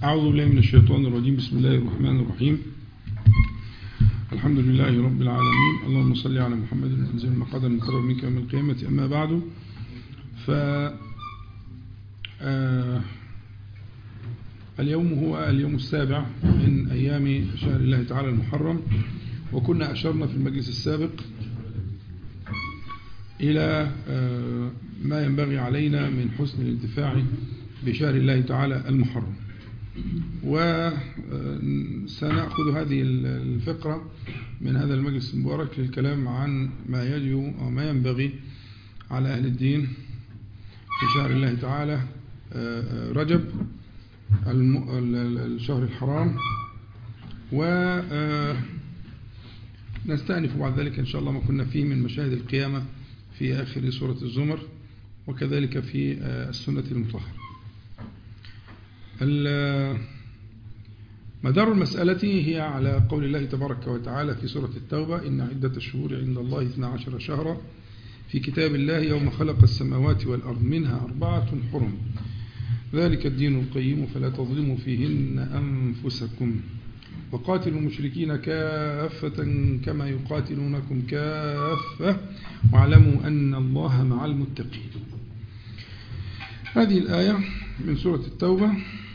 أعوذ بالله من الشيطان الرجيم بسم الله الرحمن الرحيم الحمد لله رب العالمين اللهم صل على محمد وانزل المقدر المقرر منك يوم القيامة أما بعد ف آه اليوم هو اليوم السابع من أيام شهر الله تعالى المحرم وكنا أشرنا في المجلس السابق إلى آه ما ينبغي علينا من حسن الانتفاع بشهر الله تعالى المحرم وسنأخذ هذه الفقرة من هذا المجلس المبارك للكلام عن ما يجب وما ينبغي على أهل الدين في شهر الله تعالى رجب الشهر الحرام ونستأنف بعد ذلك إن شاء الله ما كنا فيه من مشاهد القيامة في آخر سورة الزمر وكذلك في السنة المطهرة مدار المسألة هي على قول الله تبارك وتعالى في سورة التوبة إن عدة الشهور عند الله 12 شهرا في كتاب الله يوم خلق السماوات والأرض منها أربعة حرم ذلك الدين القيم فلا تظلموا فيهن أنفسكم وقاتلوا المشركين كافة كما يقاتلونكم كافة واعلموا أن الله مع المتقين هذه الآية من سورة التوبة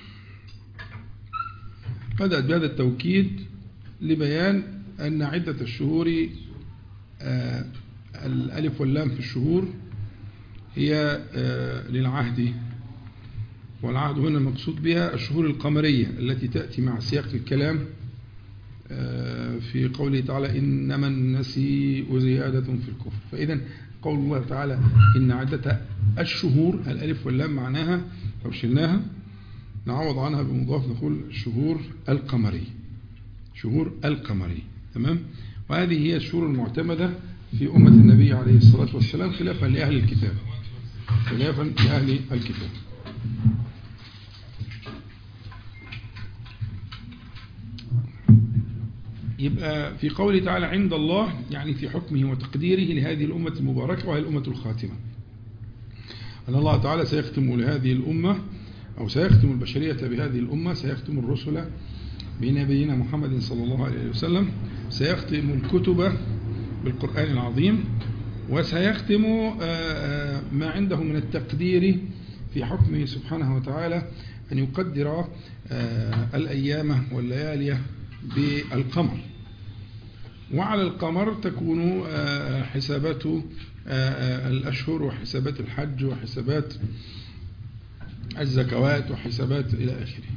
بدأت بهذا التوكيد لبيان أن عدة الشهور آه الألف واللام في الشهور هي آه للعهد والعهد هنا المقصود بها الشهور القمرية التي تأتي مع سياق الكلام آه في قوله تعالى إنما النسيء زيادة في الكفر فإذا قول الله تعالى إن عدة الشهور الألف واللام معناها لو شلناها نعوض عنها بمضاف نقول شهور القمري شهور القمري تمام وهذه هي الشهور المعتمدة في أمة النبي عليه الصلاة والسلام خلافا لأهل الكتاب خلافا لأهل الكتاب يبقى في قوله تعالى عند الله يعني في حكمه وتقديره لهذه الأمة المباركة وهي الأمة الخاتمة أن الله تعالى سيختم لهذه الأمة أو سيختم البشرية بهذه الأمة سيختم الرسل بنبينا محمد صلى الله عليه وسلم سيختم الكتب بالقرآن العظيم وسيختم ما عنده من التقدير في حكمه سبحانه وتعالى أن يقدر الأيام والليالي بالقمر وعلى القمر تكون حسابات الأشهر وحسابات الحج وحسابات الزكوات وحسابات إلى آخره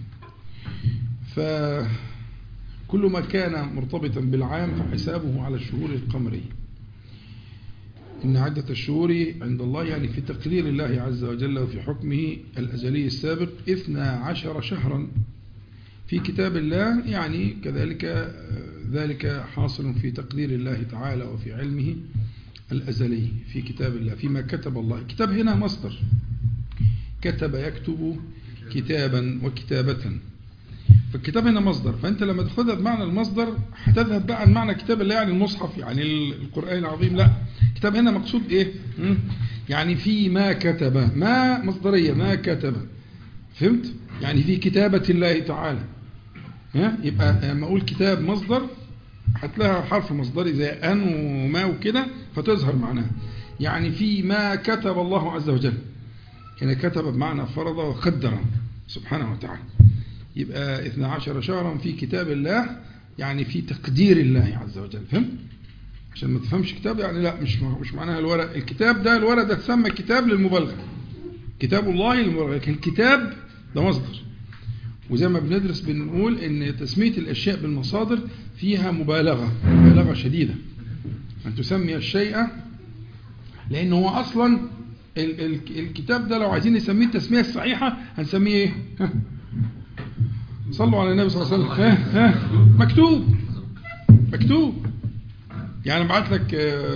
فكل ما كان مرتبطا بالعام فحسابه على الشهور القمرية إن عدة الشهور عند الله يعني في تقدير الله عز وجل وفي حكمه الأزلي السابق إثنى عشر شهرا في كتاب الله يعني كذلك ذلك حاصل في تقدير الله تعالى وفي علمه الأزلي في كتاب الله فيما كتب الله كتاب هنا مصدر كتب يكتب كتابا وكتابة فالكتاب هنا مصدر فأنت لما تاخذها بمعنى المصدر هتذهب بقى عن معنى كتاب الله يعني المصحف يعني القرآن العظيم لا كتاب هنا مقصود إيه يعني في ما كتب ما مصدرية ما كتب فهمت يعني في كتابة الله تعالى ها يبقى لما أقول كتاب مصدر هتلاقيها حرف مصدري زي أن وما وكده فتظهر معناها يعني في ما كتب الله عز وجل هنا كتب بمعنى فرض وقدر سبحانه وتعالى يبقى 12 شهرا في كتاب الله يعني في تقدير الله عز وجل فهمت عشان ما تفهمش كتاب يعني لا مش مش معناها الورق الكتاب ده الورق ده تسمى كتاب للمبالغه كتاب الله للمبالغه لكن الكتاب ده مصدر وزي ما بندرس بنقول ان تسميه الاشياء بالمصادر فيها مبالغه مبالغه شديده ان تسمي الشيء لان هو اصلا ال ال الكتاب ده لو عايزين نسميه التسميه الصحيحه هنسميه ايه صلوا على النبي صلى الله عليه وسلم ها ها مكتوب مكتوب يعني بعت لك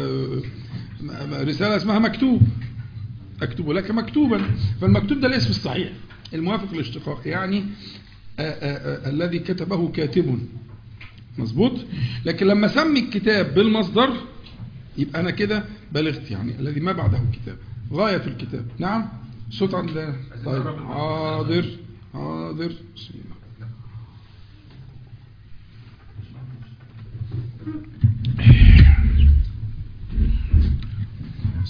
رساله اسمها مكتوب اكتب لك مكتوبا فالمكتوب ده الاسم الصحيح الموافق للاشتقاق يعني آآ آآ الذي كتبه كاتب مظبوط لكن لما سمي الكتاب بالمصدر يبقى انا كده بلغت يعني الذي ما بعده كتاب غاية الكتاب نعم صوت عند طيب حاضر حاضر بسم الله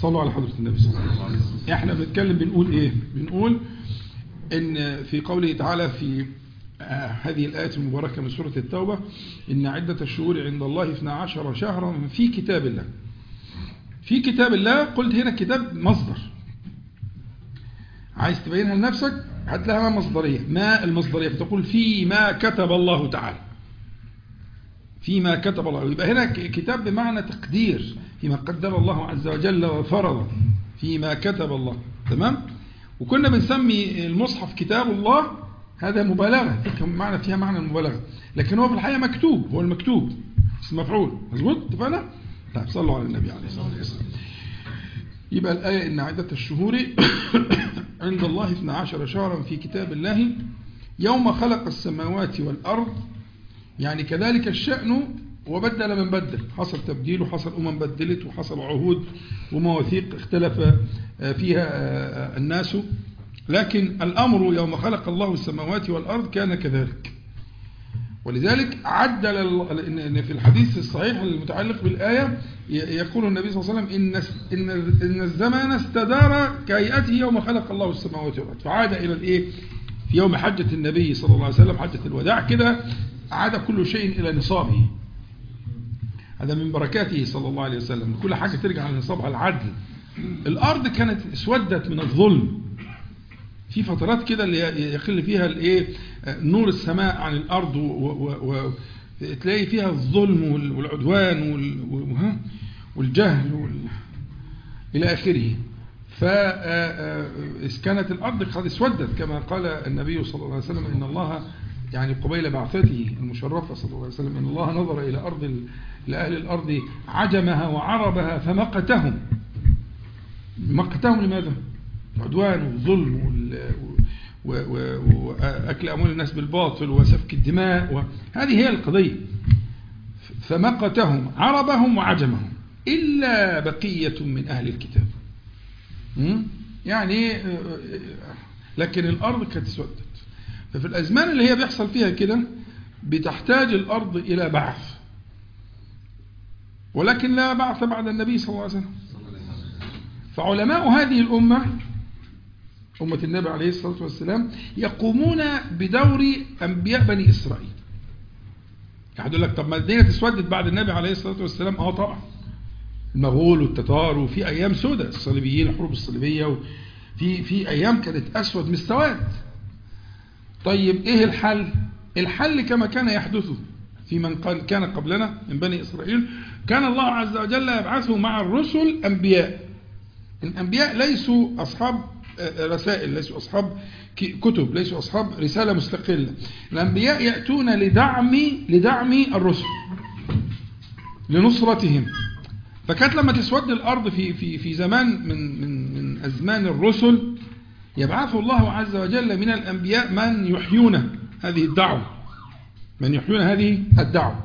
صلوا على حضرة النبي صلى الله عليه وسلم احنا بنتكلم بنقول ايه بنقول ان في قوله تعالى في آه هذه الآية المباركة من سورة التوبة إن عدة الشهور عند الله 12 شهرا في كتاب الله في كتاب الله قلت هنا كتاب مصدر عايز تبينها لنفسك هات لها ما مصدرية ما المصدرية فتقول فيما كتب الله تعالى فيما كتب الله يبقى هنا كتاب بمعنى تقدير فيما قدر الله عز وجل وفرض فيما كتب الله تمام وكنا بنسمي المصحف كتاب الله هذا مبالغة معنى فيها معنى المبالغة لكن هو في الحقيقة مكتوب هو المكتوب اسم مفعول مظبوط اتفقنا طيب صلوا على النبي عليه الصلاة والسلام يبقى الآية إن عدة الشهور عند الله 12 شهرا في كتاب الله يوم خلق السماوات والأرض يعني كذلك الشأن وبدل من بدل حصل تبديل وحصل أمم بدلت وحصل عهود ومواثيق اختلف فيها الناس لكن الأمر يوم خلق الله السماوات والأرض كان كذلك ولذلك عدل إن في الحديث الصحيح المتعلق بالآية يقول النبي صلى الله عليه وسلم إن إن إن الزمان استدار كهيئته يوم خلق الله السماوات والأرض فعاد إلى الإيه في يوم حجة النبي صلى الله عليه وسلم حجة الوداع كده عاد كل شيء إلى نصابه هذا من بركاته صلى الله عليه وسلم كل حاجة ترجع لنصابها العدل الأرض كانت اسودت من الظلم في فترات كده اللي يقل فيها الايه نور السماء عن الارض وتلاقي فيها الظلم والعدوان والجهل وال... الى اخره فكانت الارض قد اسودت كما قال النبي صلى الله عليه وسلم ان الله يعني قبيل بعثته المشرفه صلى الله عليه وسلم ان الله نظر الى ارض لاهل الارض عجمها وعربها فمقتهم مقتهم لماذا؟ العدوان والظلم وأكل أموال الناس بالباطل وسفك الدماء هذه هي القضية فمقتهم عربهم وعجمهم إلا بقية من أهل الكتاب يعني لكن الأرض كانت اسودت ففي الأزمان اللي هي بيحصل فيها كده بتحتاج الأرض إلى بعث ولكن لا بعث بعد النبي صلى الله عليه وسلم فعلماء هذه الأمة أمة النبي عليه الصلاة والسلام يقومون بدور أنبياء بني إسرائيل يعني يقول لك طب ما الدنيا تسودت بعد النبي عليه الصلاة والسلام اه طبعا المغول والتتار وفي أيام سودة الصليبيين الحروب الصليبية وفي في أيام كانت أسود من السواد طيب إيه الحل الحل كما كان يحدث في من كان قبلنا من بني إسرائيل كان الله عز وجل يبعثه مع الرسل أنبياء الأنبياء ليسوا أصحاب رسائل ليسوا أصحاب كتب ليسوا أصحاب رسالة مستقلة الأنبياء يأتون لدعم لدعم الرسل لنصرتهم فكانت لما تسود الأرض في في في زمان من من من أزمان الرسل يبعث الله عز وجل من الأنبياء من يحيون هذه الدعوة من يحيون هذه الدعوة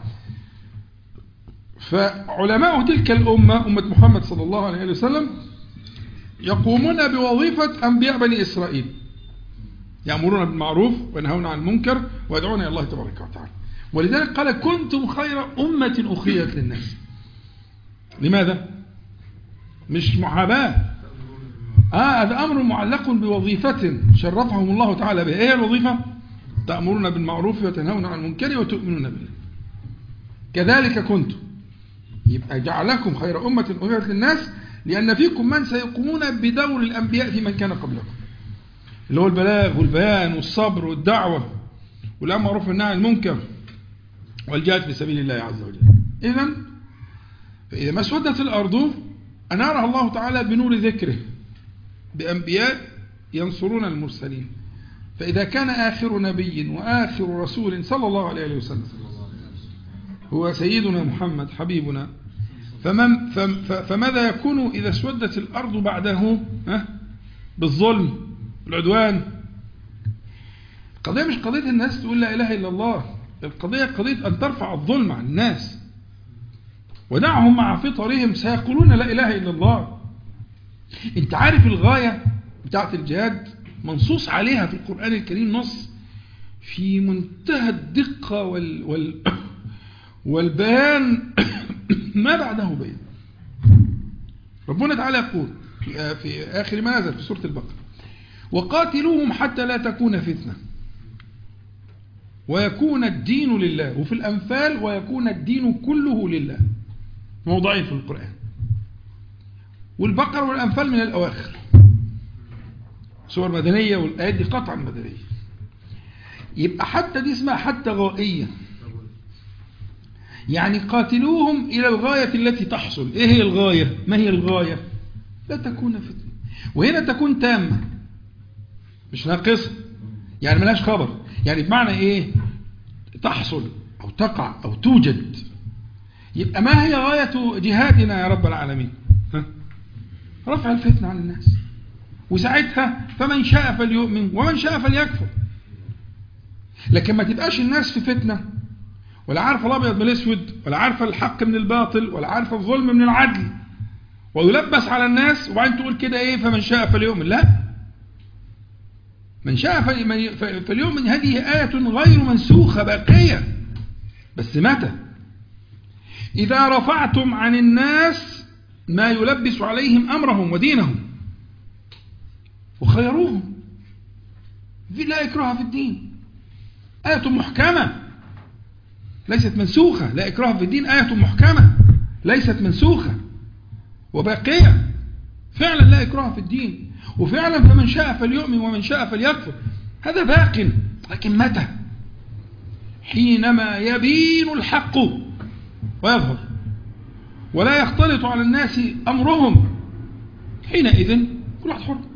فعلماء تلك الأمة أمة محمد صلى الله عليه وسلم يقومون بوظيفة أنبياء بني إسرائيل يأمرون بالمعروف وينهون عن المنكر ويدعون إلى الله تبارك وتعالى ولذلك قال كنتم خير أمة أخيت للناس لماذا؟ مش محاباة آه هذا أمر معلق بوظيفة شرفهم الله تعالى بها إيه الوظيفة؟ تأمرون بالمعروف وتنهون عن المنكر وتؤمنون بالله كذلك كنتم يبقى جعلكم خير أمة أخيت للناس لأن فيكم من سيقومون بدور الأنبياء في من كان قبلكم اللي هو البلاغ والبيان والصبر والدعوة والأمر معروف والنهي عن المنكر والجهاد في سبيل الله عز وجل إذا فإذا ما اسودت الأرض أنارها الله تعالى بنور ذكره بأنبياء ينصرون المرسلين فإذا كان آخر نبي وآخر رسول صلى الله عليه وسلم هو سيدنا محمد حبيبنا فمن فماذا يكون إذا اسودت الأرض بعده بالظلم العدوان القضية مش قضية الناس تقول لا إله إلا الله القضية قضية أن ترفع الظلم عن الناس ودعهم مع فطرهم سيقولون لا إله إلا الله انت عارف الغاية بتاعت الجهاد منصوص عليها في القرآن الكريم نص في منتهى الدقة وال وال والبيان ما بعده بين ربنا تعالى يقول في, في آخر ما نزل في سورة البقرة وقاتلوهم حتى لا تكون فتنة ويكون الدين لله وفي الأنفال ويكون الدين كله لله موضعين في القرآن والبقرة والأنفال من الأواخر سور مدنية والآيات دي قطعا مدنية يبقى حتى دي اسمها حتى غائية يعني قاتلوهم إلى الغاية التي تحصل إيه هي الغاية ما هي الغاية لا تكون فتنة وهنا تكون تامة مش ناقصة يعني ملاش خبر يعني بمعنى إيه تحصل أو تقع أو توجد يبقى ما هي غاية جهادنا يا رب العالمين ها؟ رفع الفتنة عن الناس وساعتها فمن شاء فليؤمن ومن شاء فليكفر لكن ما تبقاش الناس في فتنة ولا عارفة الأبيض من الأسود ولا عارفة الحق من الباطل ولا عارفة الظلم من العدل ويلبس على الناس وبعدين تقول كده إيه فمن شاء فليؤمن لا من شاء فليؤمن هذه آية غير منسوخة باقية بس متى إذا رفعتم عن الناس ما يلبس عليهم أمرهم ودينهم وخيروهم لا إكراه في الدين آية محكمة ليست منسوخة لا إكراه في الدين آية محكمة ليست منسوخة وباقية فعلا لا إكراه في الدين وفعلا فمن شاء فليؤمن ومن شاء فليكفر هذا باق لكن متى حينما يبين الحق ويظهر ولا يختلط على الناس أمرهم حينئذ كل واحد حر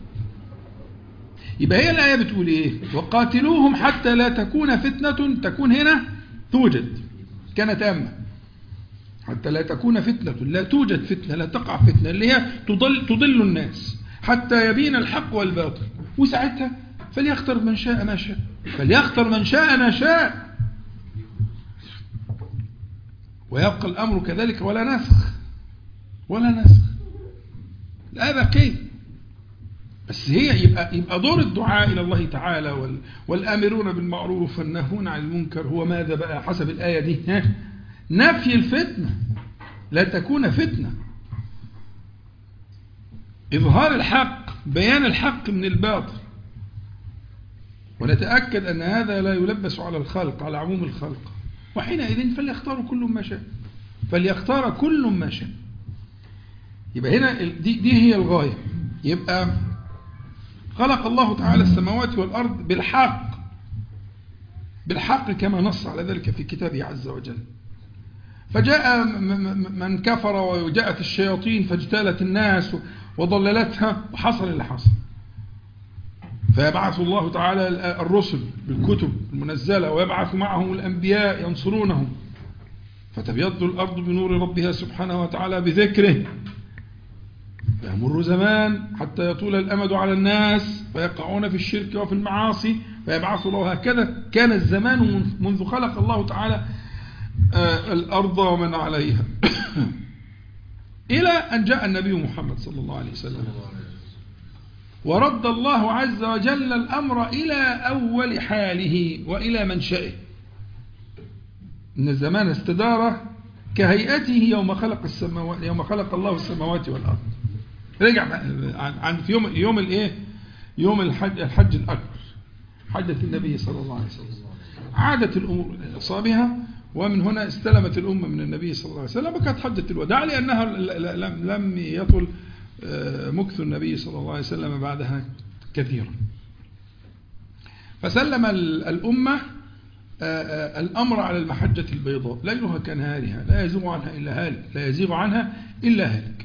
يبقى هي الآية بتقول إيه وقاتلوهم حتى لا تكون فتنة تكون هنا توجد كان تامة حتى لا تكون فتنة لا توجد فتنة لا تقع فتنة اللي هي تضل, تضل الناس حتى يبين الحق والباطل وساعتها فليختر من شاء ما شاء فليختر من شاء ما شاء ويبقى الأمر كذلك ولا نسخ ولا نسخ لا بقي بس هي يبقى, يبقى دور الدعاء إلى الله تعالى وال والآمرون بالمعروف والنهون عن المنكر هو ماذا بقى حسب الآية دي ها؟ نفي الفتنة لا تكون فتنة إظهار الحق بيان الحق من الباطل ونتأكد أن هذا لا يلبس على الخلق على عموم الخلق وحينئذ فليختار كل ما شاء فليختار كل ما شاء يبقى هنا دي, دي هي الغاية يبقى خلق الله تعالى السماوات والأرض بالحق بالحق كما نص على ذلك في كتابه عز وجل فجاء من كفر وجاءت الشياطين فاجتالت الناس وضللتها وحصل اللي حصل فيبعث الله تعالى الرسل بالكتب المنزلة ويبعث معهم الأنبياء ينصرونهم فتبيض الأرض بنور ربها سبحانه وتعالى بذكره فيمر زمان حتى يطول الأمد على الناس فيقعون في الشرك وفي المعاصي فيبعث الله هكذا كان الزمان منذ خلق الله تعالى الأرض ومن عليها إلى أن جاء النبي محمد صلى الله عليه وسلم ورد الله عز وجل الأمر إلى أول حاله وإلى منشئه إن الزمان استدار كهيئته يوم خلق السماوات يوم خلق الله السماوات والأرض رجع عن في يوم يوم الايه يوم الحج الحج الأكبر حجة النبي صلى الله عليه وسلم عادت الأمور إلى أصابها ومن هنا استلمت الأمة من النبي صلى الله عليه وسلم وكانت حجة الوداع لأنها لم يطل مكث النبي صلى الله عليه وسلم بعدها كثيرا فسلم الأمة الأمر على المحجة البيضاء ليلها كنهارها لا يزيغ عنها إلا هالك لا يزيغ عنها إلا هالك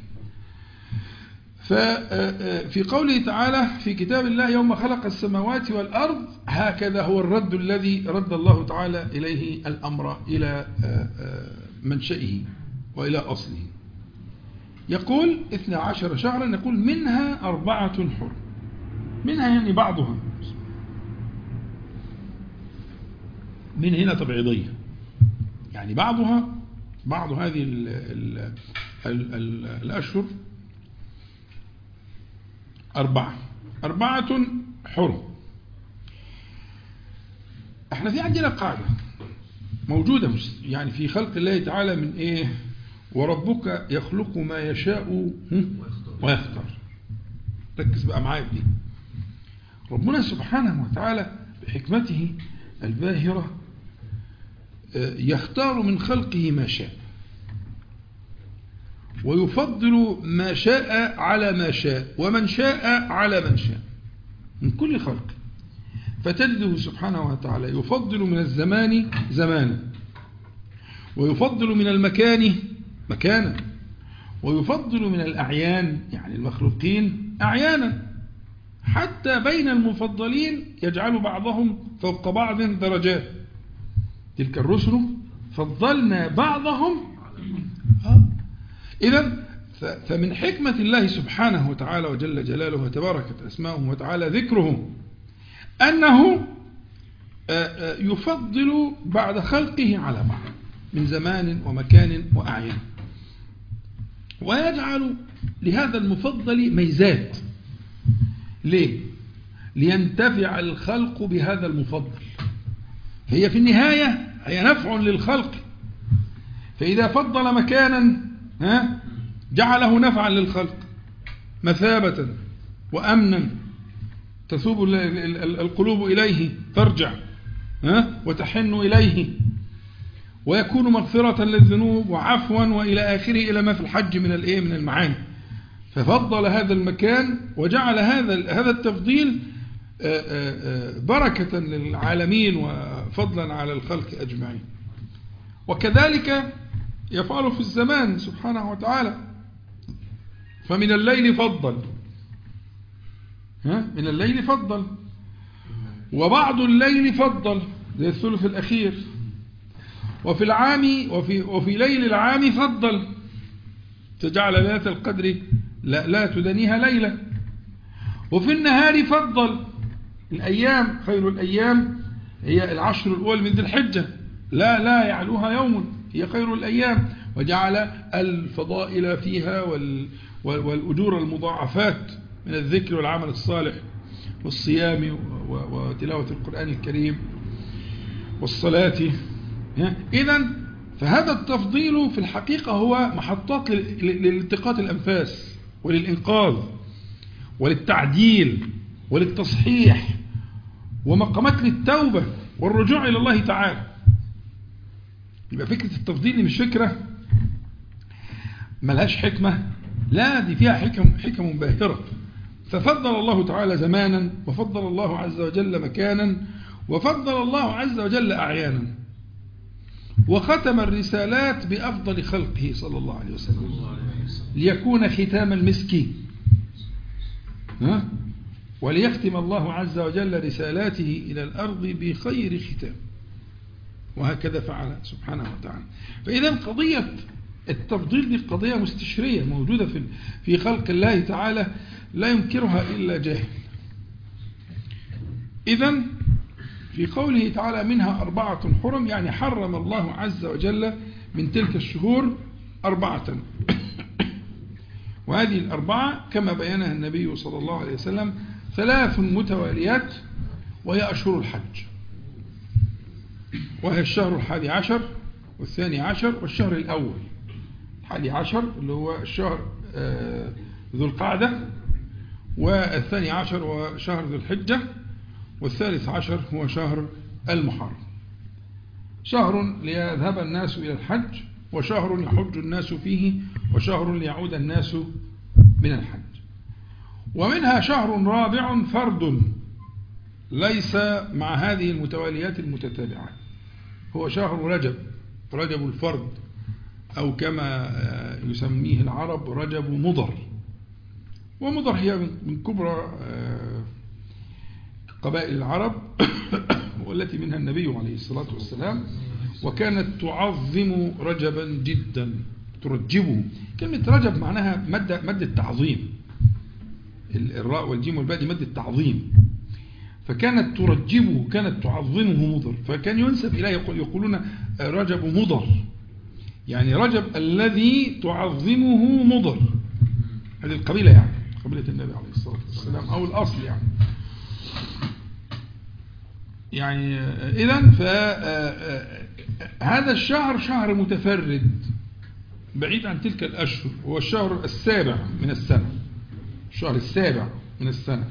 ففي قوله تعالى في كتاب الله يوم خلق السماوات والأرض هكذا هو الرد الذي رد الله تعالى إليه الأمر إلى منشئه وإلى أصله يقول 12 شهرا يقول منها أربعة حر منها يعني بعضها من هنا تبعيضية يعني بعضها بعض هذه ال ال ال ال الأشهر أربعة أربعة حر احنا في عندنا قاعدة موجودة يعني في خلق الله تعالى من ايه وربك يخلق ما يشاء ويختار ركز بقى معايا في دي ربنا سبحانه وتعالى بحكمته الباهرة يختار من خلقه ما شاء ويفضل ما شاء على ما شاء ومن شاء على من شاء من كل خلق فتجده سبحانه وتعالى يفضل من الزمان زمانا ويفضل من المكان مكانا ويفضل من الأعيان يعني المخلوقين أعيانا حتى بين المفضلين يجعل بعضهم فوق بعض درجات تلك الرسل فضلنا بعضهم إذا فمن حكمة الله سبحانه وتعالى وجل جلاله وتباركت أسماؤه وتعالى ذكره أنه يفضل بعد خلقه على بعض من زمان ومكان وأعيان ويجعل لهذا المفضل ميزات ليه؟ لينتفع الخلق بهذا المفضل فهي في النهاية هي نفع للخلق فإذا فضل مكانا ها جعله نفعا للخلق مثابة وأمنا تثوب القلوب إليه ترجع ها وتحن إليه ويكون مغفرة للذنوب وعفوا وإلى آخره إلى ما في الحج من الإيه من المعاني ففضل هذا المكان وجعل هذا هذا التفضيل بركة للعالمين وفضلا على الخلق أجمعين وكذلك يفعل في الزمان سبحانه وتعالى فمن الليل فضل ها من الليل فضل وبعض الليل فضل زي الثلث الأخير وفي العام وفي, وفي ليل العام فضل تجعل ليلة القدر لا, لا تدنيها ليلة وفي النهار فضل الأيام خير الأيام هي العشر الأول من ذي الحجة لا لا يعلوها يوم هي خير الأيام وجعل الفضائل فيها وال والأجور المضاعفات من الذكر والعمل الصالح والصيام وتلاوة القرآن الكريم والصلاة إذا فهذا التفضيل في الحقيقة هو محطات لالتقاط الأنفاس وللإنقاذ وللتعديل وللتصحيح ومقامات للتوبة والرجوع إلى الله تعالى يبقى فكرة التفضيل مش فكرة ملهاش حكمة لا دي فيها حكم, حكم باهرة ففضل الله تعالى زمانا وفضل الله عز وجل مكانا وفضل الله عز وجل أعيانا وختم الرسالات بأفضل خلقه صلى الله عليه وسلم ليكون ختام المسك ها وليختم الله عز وجل رسالاته إلى الأرض بخير ختام وهكذا فعل سبحانه وتعالى فإذا قضية التفضيل دي قضية مستشرية موجودة في في خلق الله تعالى لا ينكرها إلا جاهل إذا في قوله تعالى منها أربعة حرم يعني حرم الله عز وجل من تلك الشهور أربعة وهذه الأربعة كما بينها النبي صلى الله عليه وسلم ثلاث متواليات وهي أشهر الحج وهي الشهر الحادي عشر والثاني عشر والشهر الأول الحادي عشر اللي هو الشهر ذو القعدة والثاني عشر هو شهر ذو الحجة والثالث عشر هو شهر المحرم شهر ليذهب الناس إلى الحج وشهر يحج الناس فيه وشهر ليعود الناس من الحج ومنها شهر رابع فرد ليس مع هذه المتواليات المتتابعة هو شهر رجب رجب الفرد أو كما يسميه العرب رجب مضر ومضر هي من كبرى قبائل العرب والتي منها النبي عليه الصلاة والسلام وكانت تعظم رجبا جدا ترجبه كلمة رجب معناها مادة, مادة تعظيم الراء والجيم والباء دي مادة تعظيم فكانت ترجبه كانت تعظمه مضر فكان ينسب إليه يقولون رجب مضر يعني رجب الذي تعظمه مضر هذه القبيلة يعني قبيلة النبي عليه الصلاة والسلام أو الأصل يعني يعني إذا فهذا الشهر شهر متفرد بعيد عن تلك الأشهر هو الشهر السابع من السنة الشهر السابع من السنة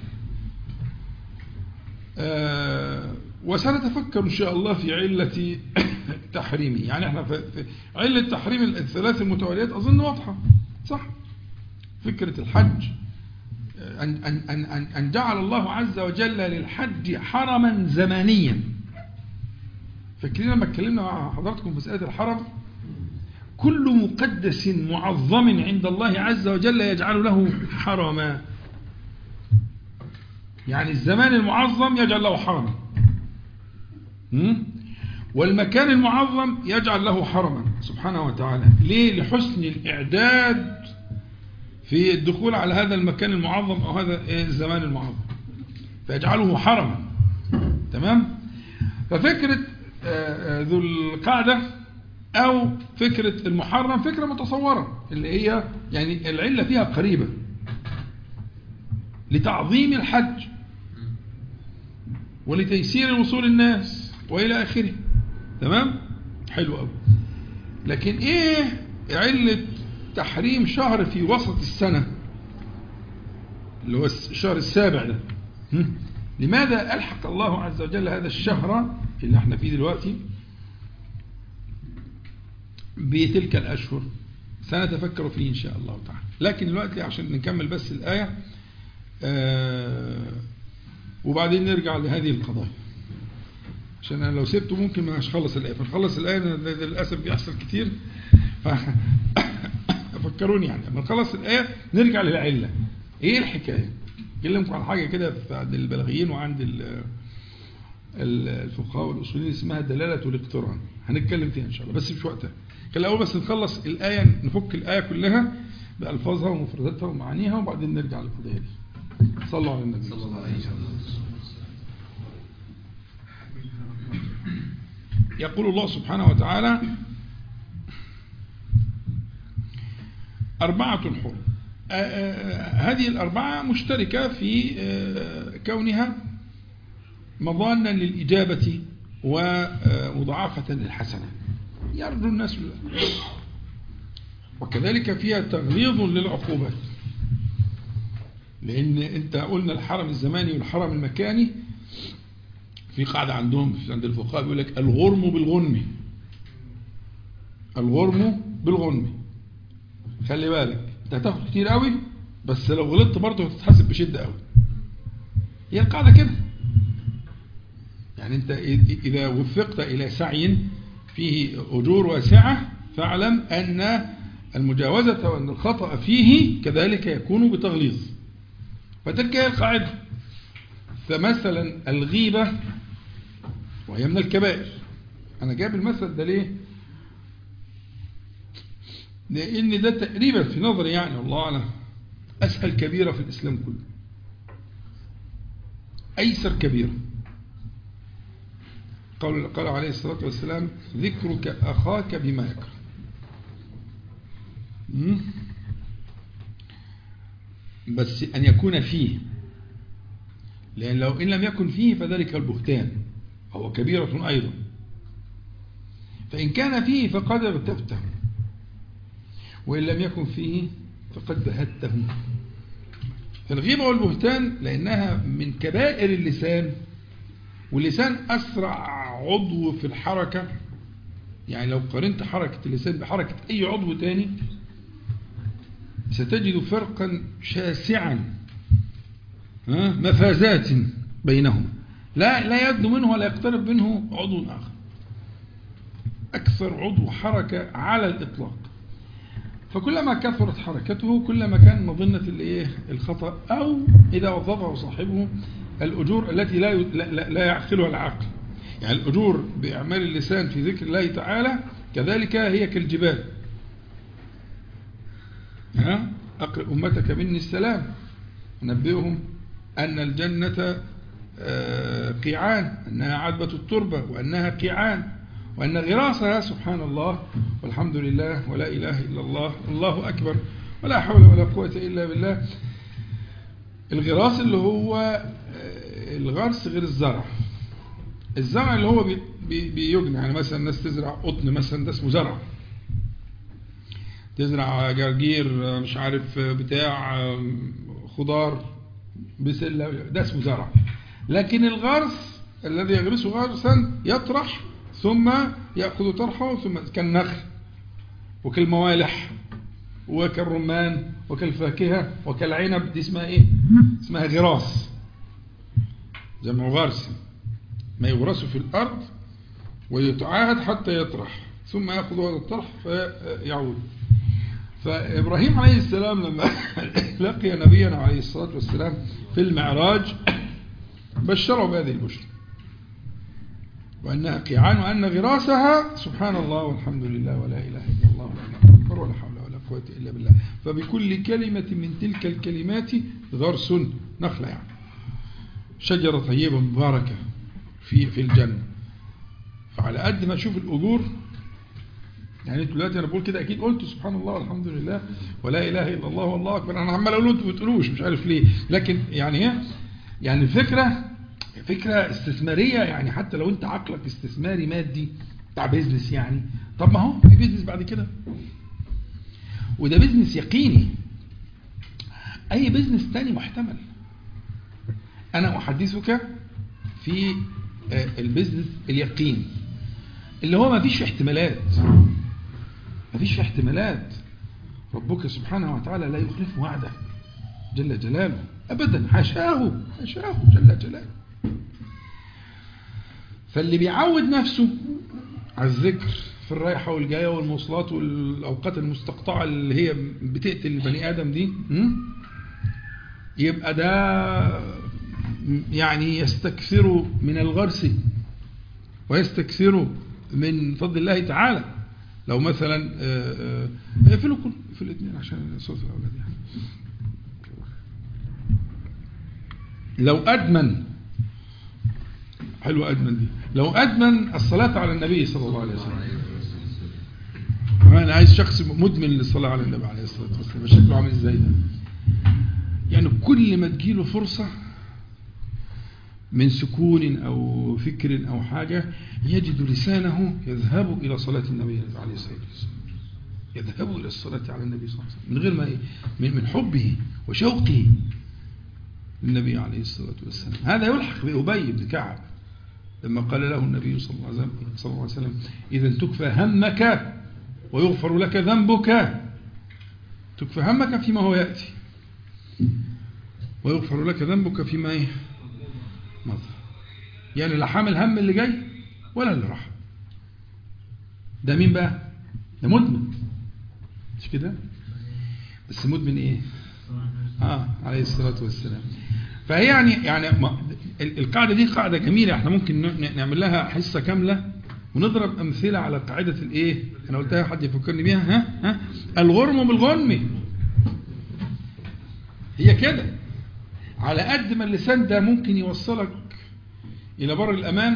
آه وسنتفكر إن شاء الله في علة تحريمه يعني احنا في علة تحريم الثلاث المتواليات أظن واضحة صح فكرة الحج أن, أن, أن, أن, أن جعل الله عز وجل للحج حرما زمانيا فاكرين لما اتكلمنا مع حضراتكم في مسألة الحرم كل مقدس معظم عند الله عز وجل يجعل له حرما يعني الزمان المعظم يجعل له حرما والمكان المعظم يجعل له حرما سبحانه وتعالى ليه لحسن الإعداد في الدخول على هذا المكان المعظم أو هذا الزمان المعظم فيجعله حرما تمام ففكرة ذو القعدة أو فكرة المحرم فكرة متصورة اللي هي يعني العلة فيها قريبة لتعظيم الحج ولتيسير وصول الناس وإلى آخره تمام حلو قوي لكن إيه علة تحريم شهر في وسط السنة اللي هو الشهر السابع ده لماذا ألحق الله عز وجل هذا الشهر اللي احنا فيه دلوقتي بتلك الأشهر سنتفكر فيه إن شاء الله تعالى لكن دلوقتي عشان نكمل بس الآية آه وبعدين نرجع لهذه القضايا عشان أنا لو سبته ممكن ما هخلص الآية فنخلص الآية للأسف بيحصل كتير فكروني يعني لما نخلص الآية نرجع للعلة إيه الحكاية أكلمكم عن حاجة كده عند البلاغيين وعند الفقهاء والأصوليين اسمها دلالة الاقتران هنتكلم فيها إن شاء الله بس مش وقتها كان الأول بس نخلص الآية نفك الآية كلها بألفاظها ومفرداتها ومعانيها وبعدين نرجع للقضية دي صلوا على النبي صلى الله عليه وسلم يقول الله سبحانه وتعالى أربعة حر هذه الأربعة مشتركة في كونها مظانا للإجابة ومضاعفة للحسنة يرجو الناس الله وكذلك فيها تغليظ للعقوبات لأن أنت قلنا الحرم الزماني والحرم المكاني في قاعدة عندهم عند الفقهاء بيقول لك الغرم بالغنم الغرم بالغنم خلي بالك انت هتاخد كتير قوي بس لو غلطت برضه هتتحاسب بشدة قوي هي القاعدة كده يعني انت اذا وفقت الى سعي فيه اجور واسعة فاعلم ان المجاوزة وان الخطأ فيه كذلك يكون بتغليظ فتلك هي القاعدة فمثلا الغيبة وهي من الكبائر انا جايب المثل ده ليه لان ده تقريبا في نظري يعني والله اعلم اسهل كبيرة في الاسلام كله ايسر كبيرة قال قال عليه الصلاة والسلام ذكرك اخاك بما يكره بس ان يكون فيه لان لو ان لم يكن فيه فذلك البهتان هو كبيرة ايضا فان كان فيه فقد اغتبته وإن لم يكن فيه فقد بهته فالغيبة والبهتان لأنها من كبائر اللسان واللسان أسرع عضو في الحركة يعني لو قارنت حركة اللسان بحركة أي عضو تاني ستجد فرقا شاسعا مفازات بينهما لا لا يبدو منه ولا يقترب منه عضو آخر أكثر عضو حركة على الإطلاق فكلما كثرت حركته كلما كان مظنة الايه الخطأ أو إذا وظفه صاحبه الأجور التي لا لا, لا يعقلها العقل يعني الأجور بإعمال اللسان في ذكر الله تعالى كذلك هي كالجبال ها أقرئ أمتك مني السلام نبئهم أن الجنة قيعان أنها عذبة التربة وأنها قيعان وأن غراسها سبحان الله والحمد لله ولا إله إلا الله الله أكبر ولا حول ولا قوة إلا بالله الغراس اللي هو الغرس غير الزرع الزرع اللي هو بيجني يعني مثلا الناس تزرع قطن مثلا ده اسمه زرع تزرع جرجير مش عارف بتاع خضار بسلة ده اسمه زرع لكن الغرس الذي يغرسه غرسا يطرح ثم يأخذ طرحه ثم كالنخل وكالموالح وكالرمان وكالفاكهة وكالعنب دي اسمها ايه اسمها غراس جمع غرس ما يغرس في الأرض ويتعاهد حتى يطرح ثم يأخذ هذا الطرح فيعود فإبراهيم عليه السلام لما لقي نبينا عليه الصلاة والسلام في المعراج بشره بهذه البشرى وأنها قيعان وأن غراسها سبحان الله والحمد لله ولا إله إلا الله ولا أكبر ولا حول ولا قوة إلا بالله فبكل كلمة من تلك الكلمات غرس نخلة يعني شجرة طيبة مباركة في في الجنة فعلى قد ما أشوف الأجور يعني انتوا دلوقتي انا بقول كده اكيد قلت سبحان الله والحمد لله ولا اله الا الله والله اكبر انا عمال اقول انتوا ما بتقولوش مش عارف ليه لكن يعني هي يعني الفكره فكره استثماريه يعني حتى لو انت عقلك استثماري مادي بتاع بيزنس يعني طب ما هو في بيزنس بعد كده وده بيزنس يقيني اي بيزنس تاني محتمل انا احدثك في البيزنس اليقين اللي هو ما فيش في احتمالات ما فيش في احتمالات ربك سبحانه وتعالى لا يخلف وعده جل جلاله أبدا حاشاه حاشاه جل جلاله فاللي بيعود نفسه على الذكر في الرايحة والجاية والمواصلات والأوقات المستقطعة اللي هي بتقتل البني آدم دي يبقى ده يعني يستكثر من الغرس ويستكثر من فضل الله تعالى لو مثلا اقفلوا كل في الاثنين عشان صوت الاولاد يعني لو ادمن حلو ادمن دي لو ادمن الصلاه على النبي صلى الله عليه وسلم انا عايز شخص مدمن للصلاه على النبي عليه الصلاه والسلام شكله عامل ازاي ده يعني كل ما تجيله فرصه من سكون أو فكر أو حاجة يجد لسانه يذهب إلى صلاة النبي عليه الصلاة والسلام يذهب إلى الصلاة على النبي صلى الله عليه وسلم من غير ما من من حبه وشوقه للنبي عليه الصلاة والسلام هذا يلحق بأبي بن كعب لما قال له النبي صلى الله عليه وسلم, صلى الله عليه وسلم إذا تكفى همك ويغفر لك ذنبك تكفى همك فيما هو يأتي ويغفر لك ذنبك فيما إيه مضى يعني لا حامل هم اللي جاي ولا اللي راح ده مين بقى ده مدمن مش كده بس مدمن ايه اه عليه الصلاة والسلام فهي يعني يعني القاعدة دي قاعدة جميلة احنا ممكن نعمل لها حصة كاملة ونضرب أمثلة على قاعدة الايه انا قلتها حد يفكرني بيها ها ها الغرم بالغنم هي كده على قد ما اللسان ده ممكن يوصلك إلى بر الأمان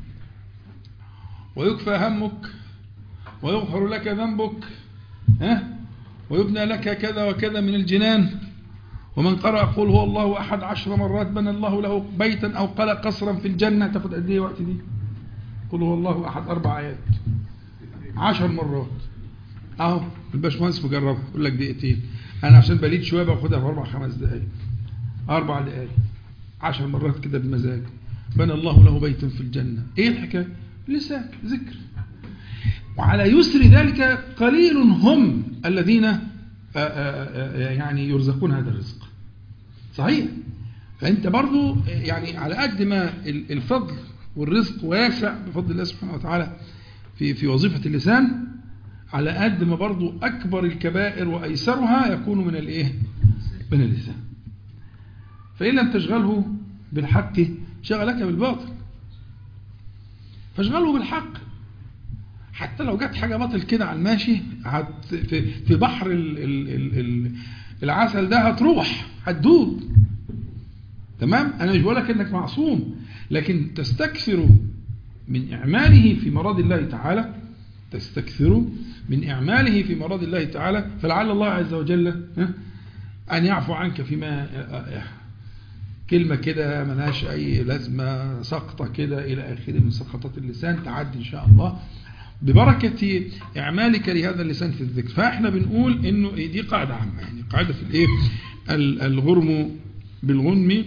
ويكفى همك ويغفر لك ذنبك ها ويبنى لك كذا وكذا من الجنان ومن قرأ قول هو الله أحد عشر مرات بنى الله له بيتا أو قلق قصرا في الجنة تاخد قد ايه وقت دي قول هو الله أحد أربع آيات عشر مرات أهو الباشمهندس مجربها يقول لك دقيقتين أنا عشان بليد شوية باخدها في أربع خمس دقايق أربع دقايق عشر مرات كده بمزاج بنى الله له بيتا في الجنة إيه الحكاية لسان ذكر وعلى يسر ذلك قليل هم الذين آآ آآ يعني يرزقون هذا الرزق صحيح فأنت برضو يعني على قد ما الفضل والرزق واسع بفضل الله سبحانه وتعالى في في وظيفة اللسان على قد ما برضو أكبر الكبائر وأيسرها يكون من الإيه من اللسان فإن لم تشغله بالحق شغلك بالباطل فاشغله بالحق حتى لو جت حاجة باطل كده على الماشي في بحر ال ال ال ال العسل ده هتروح هتدوب تمام انا مش بقول لك انك معصوم لكن تستكثر من اعماله في مراد الله تعالى تستكثر من اعماله في مراد الله تعالى فلعل الله عز وجل ان يعفو عنك فيما كلمة كده ملهاش أي لازمة سقطة كده إلى آخره من سقطات اللسان تعدي إن شاء الله ببركة إعمالك لهذا اللسان في الذكر فإحنا بنقول إنه دي قاعدة عامة يعني قاعدة في الإيه الغرم بالغنم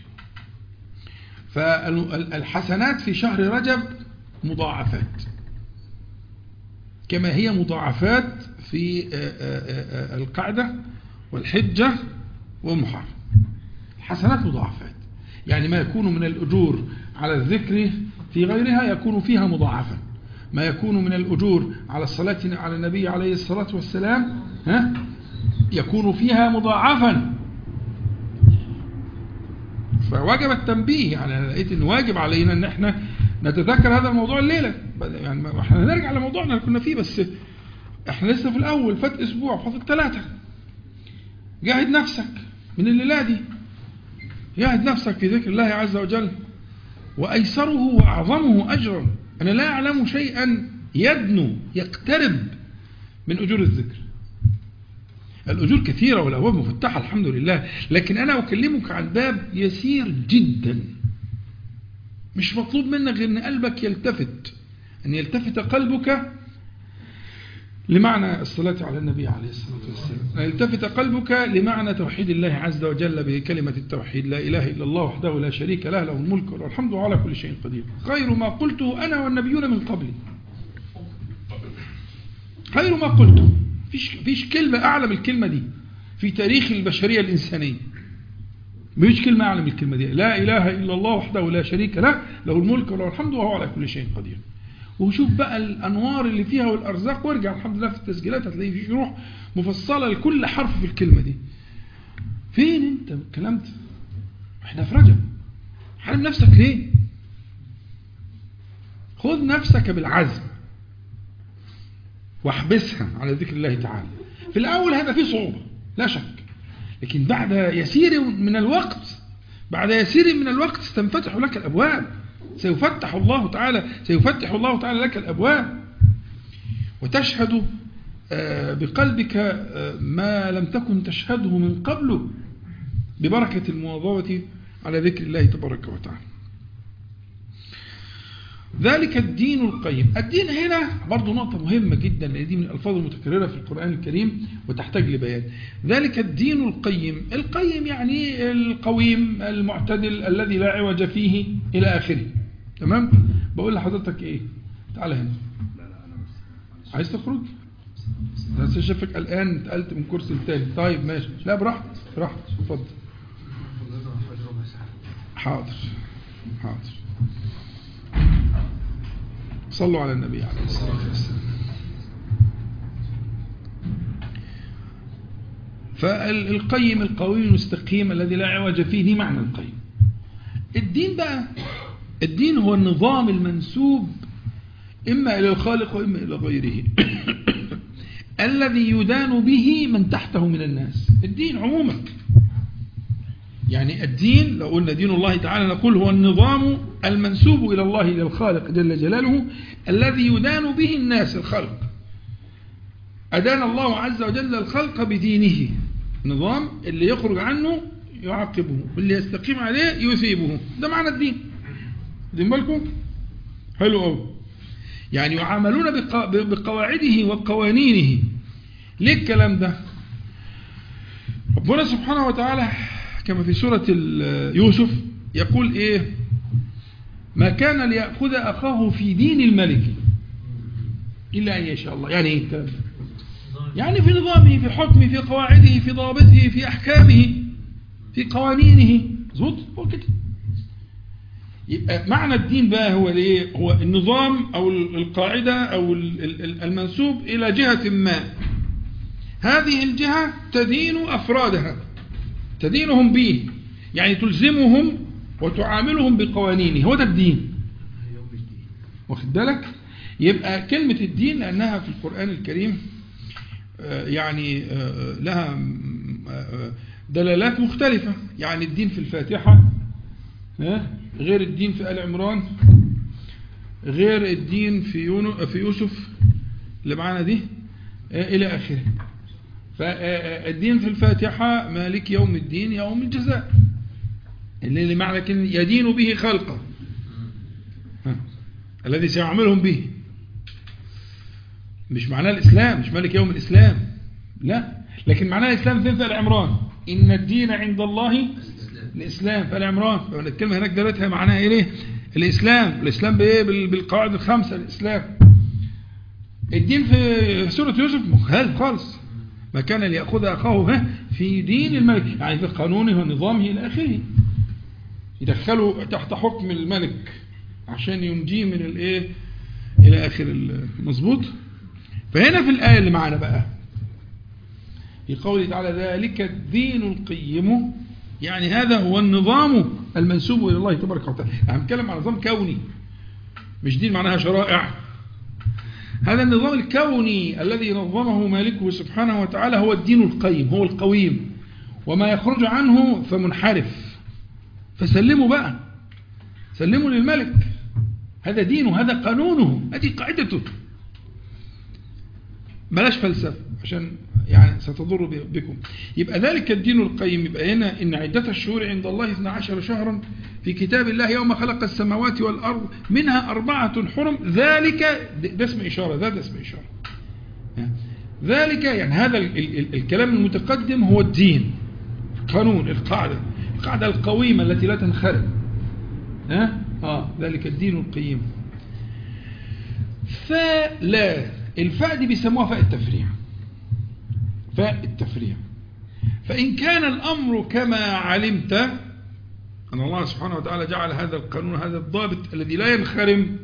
فالحسنات في شهر رجب مضاعفات كما هي مضاعفات في القعدة والحجة والمحرم الحسنات مضاعفات يعني ما يكون من الأجور على الذكر في غيرها يكون فيها مضاعفا ما يكون من الأجور على الصلاة على النبي عليه الصلاة والسلام ها يكون فيها مضاعفا فوجب التنبيه يعني أنا لقيت أن واجب علينا أن احنا نتذكر هذا الموضوع الليلة يعني احنا نرجع لموضوعنا اللي كنا فيه بس احنا لسه في الأول فات أسبوع فاضل ثلاثة جاهد نفسك من الليلة دي جاهد نفسك في ذكر الله عز وجل وأيسره وأعظمه أجرا أنا لا أعلم شيئا يدنو يقترب من أجور الذكر الأجور كثيرة والأبواب مفتحة الحمد لله لكن أنا أكلمك عن باب يسير جدا مش مطلوب منك غير أن قلبك يلتفت أن يلتفت قلبك لمعنى الصلاة على النبي عليه الصلاة والسلام أن يلتفت قلبك لمعنى توحيد الله عز وجل بكلمة التوحيد لا إله إلا الله وحده لا شريك له له الملك والحمد على كل شيء قدير خير ما قلته أنا والنبيون من قبلي خير ما قلته فيش, فيش كلمة أعلى من الكلمة دي في تاريخ البشرية الإنسانية مفيش كلمة أعلى من الكلمة دي لا إله إلا الله وحده لا شريك له له الملك وله الحمد وهو على كل شيء قدير وشوف بقى الأنوار اللي فيها والأرزاق وارجع الحمد لله في التسجيلات هتلاقي في شروح مفصلة لكل حرف في الكلمة دي فين انت الكلام ده احنا في رجب حرم نفسك ليه خذ نفسك بالعزم واحبسها على ذكر الله تعالى في الأول هذا فيه صعوبة لا شك لكن بعد يسير من الوقت بعد يسير من الوقت ستنفتح لك الأبواب سيفتح الله تعالى سيفتح الله تعالى لك الأبواب وتشهد بقلبك ما لم تكن تشهده من قبل ببركة المواظبة على ذكر الله تبارك وتعالى ذلك الدين القيم الدين هنا برضو نقطة مهمة جدا لأن دي من الألفاظ المتكررة في القرآن الكريم وتحتاج لبيان ذلك الدين القيم القيم يعني القويم المعتدل الذي لا عوج فيه إلى آخره تمام بقول لحضرتك إيه تعال هنا عايز تخرج بس شافك الآن اتقلت من كرسي التاني طيب ماشي لا براحتك براحتك اتفضل حاضر حاضر صلوا على النبي عليه الصلاة والسلام فالقيم القوي المستقيم الذي لا عوج فيه دي معنى القيم الدين بقى الدين هو النظام المنسوب إما إلى الخالق وإما إلى غيره الذي يدان به من تحته من الناس الدين عموما يعني الدين لو قلنا دين الله تعالى نقول هو النظام المنسوب إلى الله إلى الخالق جل جلاله الذي يدان به الناس الخلق أدان الله عز وجل الخلق بدينه نظام اللي يخرج عنه يعاقبه واللي يستقيم عليه يثيبه ده معنى الدين دين بالكم حلو قوي يعني يعاملون بقواعده وقوانينه ليه الكلام ده ربنا سبحانه وتعالى كما في سورة يوسف يقول إيه ما كان ليأخذ أخاه في دين الملك إلا أن يشاء الله يعني إيه الكلام يعني في نظامه في حكمه في قواعده في ضوابطه في أحكامه في قوانينه مظبوط هو كده يبقى معنى الدين بقى هو الايه هو النظام او القاعده او المنسوب الى جهه ما هذه الجهه تدين افرادها تدينهم به يعني تلزمهم وتعاملهم بقوانينه هو ده الدين واخد بالك يبقى كلمة الدين لأنها في القرآن الكريم يعني لها دلالات مختلفة يعني الدين في الفاتحة غير الدين في آل عمران غير الدين في في يوسف اللي معانا دي إلى آخره فالدين في الفاتحة مالك يوم الدين يوم الجزاء اللي معنى كلمة يدين به خلقه الذي سيعملهم به مش معناه الإسلام مش مالك يوم الإسلام لا لكن معناه الإسلام فين في العمران إن الدين عند الله الإسلام في العمران الكلمة هناك دلتها معناها إيه الإسلام الإسلام بإيه بالقواعد الخمسة الإسلام الدين في سورة يوسف مخالف خالص ما كان ليأخذ أخاه في دين الملك يعني في قانونه ونظامه إلى آخره يدخلوا تحت حكم الملك عشان ينجيه من الايه الى اخر المظبوط فهنا في الآية اللي معانا بقى في قوله تعالى ذلك الدين القيم يعني هذا هو النظام المنسوب إلى الله تبارك وتعالى يعني بنتكلم عن نظام كوني مش دين معناها شرائع هذا النظام الكوني الذي نظمه مالكه سبحانه وتعالى هو الدين القيم هو القويم وما يخرج عنه فمنحرف فسلموا بقى سلموا للملك هذا دينه هذا قانونه هذه قاعدته بلاش فلسفة عشان يعني ستضر بكم يبقى ذلك الدين القيم يبقى هنا إن عدة الشهور عند الله 12 شهرا في كتاب الله يوم خلق السماوات والأرض منها أربعة حرم ذلك ده اسم إشارة ده اسم إشارة ذلك يعني هذا الكلام المتقدم هو الدين القانون القاعدة القاعدة القويمة التي لا تنخرم ها آه ذلك الدين القيم فلا الفاء دي بيسموها فاء التفريع فاء التفريع فإن كان الأمر كما علمت أن الله سبحانه وتعالى جعل هذا القانون هذا الضابط الذي لا ينخرم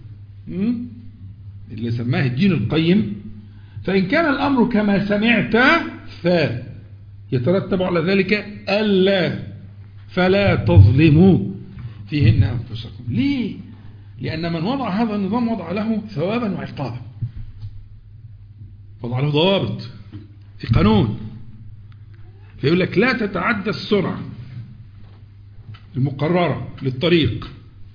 اللي سماه الدين القيم فإن كان الأمر كما سمعت فيترتب على ذلك ألا فلا تظلموا فيهن أنفسكم ليه؟ لأن من وضع هذا النظام وضع له ثوابا وعقابا وضع له ضوابط في قانون فيقول لك لا تتعدى السرعة المقررة للطريق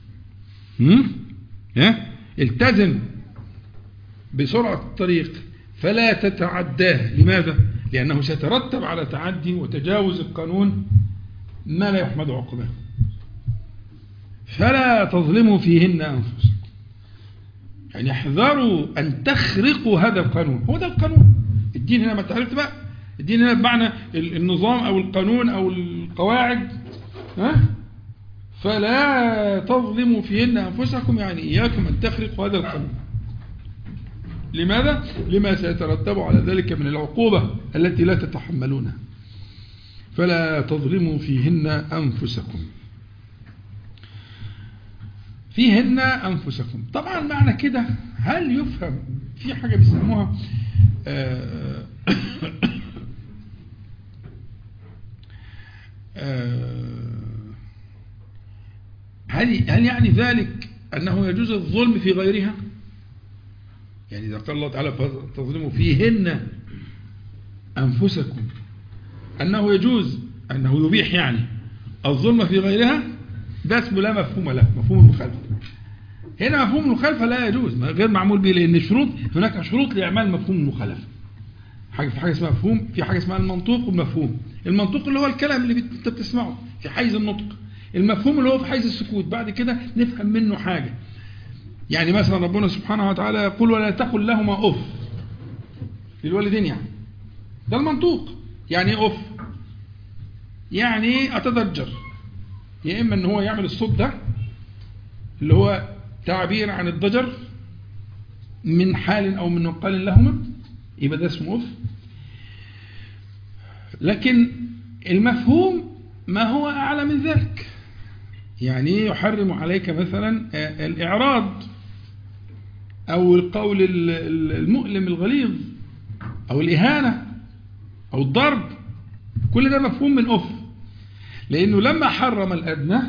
التزم بسرعة الطريق فلا تتعداه لماذا؟ لأنه سيترتب على تعدي وتجاوز القانون ما لا يحمد عقبه فلا تظلموا فيهن أنفسكم يعني احذروا أن تخرقوا هذا القانون هو ده القانون الدين هنا ما تعرفت بقى الدين هنا بمعنى النظام أو القانون أو القواعد ها فلا تظلموا فيهن أنفسكم يعني إياكم أن تخرقوا هذا القانون لماذا؟ لما سيترتب على ذلك من العقوبة التي لا تتحملونها فلا تظلموا فيهن أنفسكم فيهن أنفسكم طبعا معنى كده هل يفهم في حاجة بيسموها آه، آه، هل هل يعني ذلك أنه يجوز الظلم في غيرها يعني إذا قال الله تعالى تظلموا فيهن أنفسكم أنه يجوز أنه يبيح يعني الظلم في غيرها ده اسمه لا مفهوم له مفهوم المخالفة هنا مفهوم المخالفة لا يجوز غير معمول به لأن الشروط هناك شروط لإعمال مفهوم المخالفة حاجة في حاجة اسمها مفهوم في حاجة اسمها المنطوق والمفهوم المنطوق اللي هو الكلام اللي انت بتسمعه في حيز النطق المفهوم اللي هو في حيز السكوت بعد كده نفهم منه حاجة يعني مثلا ربنا سبحانه وتعالى يقول ولا تقل لهما أف للوالدين يعني ده المنطوق يعني ايه أف يعني أتضجر يا إما أن هو يعمل الصوت ده اللي هو تعبير عن الضجر من حال أو من نقال لهما يبقى ده اسمه أف لكن المفهوم ما هو أعلى من ذلك يعني يحرم عليك مثلا الإعراض أو القول المؤلم الغليظ أو الإهانة أو الضرب كل ده مفهوم من أف لأنه لما حرم الأدنى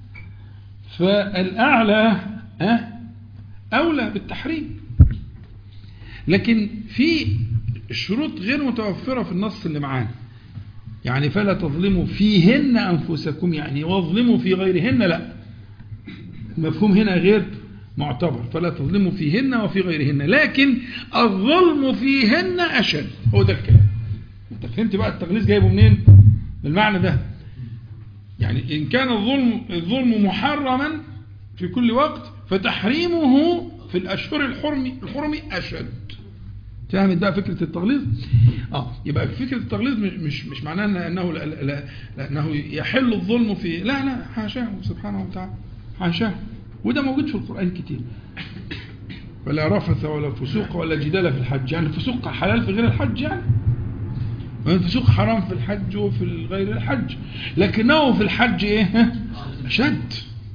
فالأعلى أولى بالتحريم لكن في شروط غير متوفرة في النص اللي معانا يعني فلا تظلموا فيهن أنفسكم يعني واظلموا في غيرهن لا المفهوم هنا غير معتبر فلا تظلموا فيهن وفي غيرهن لكن الظلم فيهن أشد هو ده الكلام انت فهمت بقى التغليظ جايبه منين المعنى ده يعني إن كان الظلم, الظلم محرما في كل وقت فتحريمه في الأشهر الحرم الحرم أشد فهمت بقى فكرة التغليظ اه يبقى فكرة التغليظ مش مش, مش معناه انه لا لا لا لانه يحل الظلم في لا لا حاشاه سبحانه وتعالى حاشاه وده موجود في القرآن كتير ولا رفث ولا فسوق ولا جدال في الحج يعني الفسوق حلال في غير الحج يعني الفسوق حرام في الحج وفي غير الحج لكنه في الحج ايه شد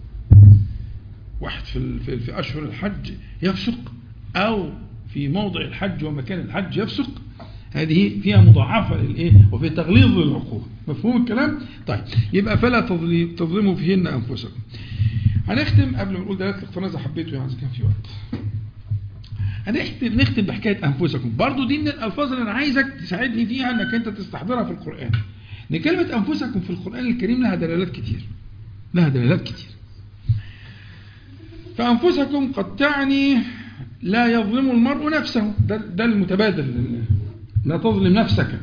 واحد في في, في اشهر الحج يفسق او في موضع الحج ومكان الحج يفسق هذه فيها مضاعفة للإيه وفي تغليظ للعقوبة مفهوم الكلام طيب يبقى فلا تظلموا فيهن أنفسكم هنختم قبل ما نقول دلالة الاقتناع إذا حبيته يعني كان في وقت هنختم نختم بحكاية أنفسكم برضو دي من الألفاظ اللي أنا عايزك تساعدني فيها أنك أنت تستحضرها في القرآن إن كلمة أنفسكم في القرآن الكريم لها دلالات كتير لها دلالات كتير فأنفسكم قد تعني لا يظلم المرء نفسه ده, ده المتبادل لا تظلم نفسك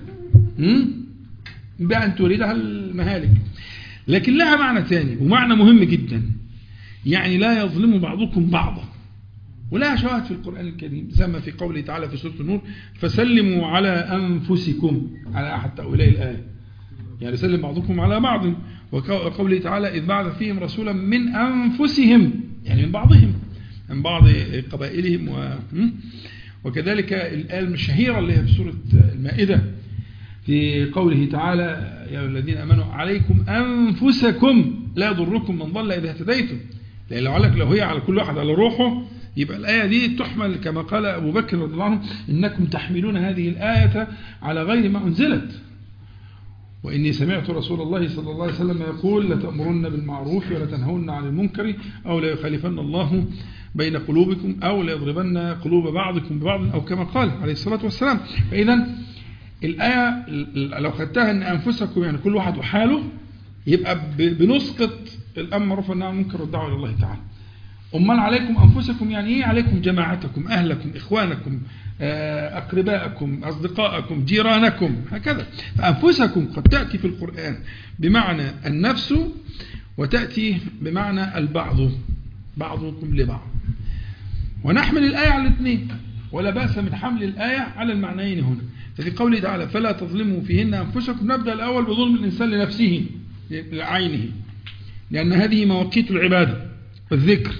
بأن تريدها المهالك لكن لها معنى ثاني ومعنى مهم جدا يعني لا يظلم بعضكم بعضا ولها شواهد في القرآن الكريم زي في قوله تعالى في سورة النور فسلموا على أنفسكم على أحد تأويلي الآية يعني سلم بعضكم على بعض وقوله تعالى إذ بعث فيهم رسولا من أنفسهم يعني من بعضهم من بعض قبائلهم و... وكذلك الآية الشهيرة اللي هي في سورة المائدة في قوله تعالى يا الذين أمنوا عليكم أنفسكم لا يضركم من ضل إذا اهتديتم لأن لو لو هي على كل واحد على روحه يبقى الآية دي تحمل كما قال أبو بكر رضي الله عنه إنكم تحملون هذه الآية على غير ما أنزلت وإني سمعت رسول الله صلى الله عليه وسلم يقول لتأمرن بالمعروف ولا تنهون عن المنكر أو لا يخالفن الله بين قلوبكم أو لا يضربن قلوب بعضكم ببعض أو كما قال عليه الصلاة والسلام فإذا الآية لو خدتها أن أنفسكم يعني كل واحد وحاله يبقى بنسقط الأمر معروف والنهي عن المنكر والدعوة إلى الله تعالى أمال عليكم أنفسكم يعني إيه عليكم جماعتكم أهلكم إخوانكم أقرباءكم أصدقاءكم جيرانكم هكذا فأنفسكم قد تأتي في القرآن بمعنى النفس وتأتي بمعنى البعض بعضكم لبعض ونحمل الآية على الاثنين ولا بأس من حمل الآية على المعنيين هنا ففي قوله تعالى فلا تظلموا فيهن أنفسكم نبدأ الأول بظلم الإنسان لنفسه لعينه لأن هذه مواقيت العبادة والذكر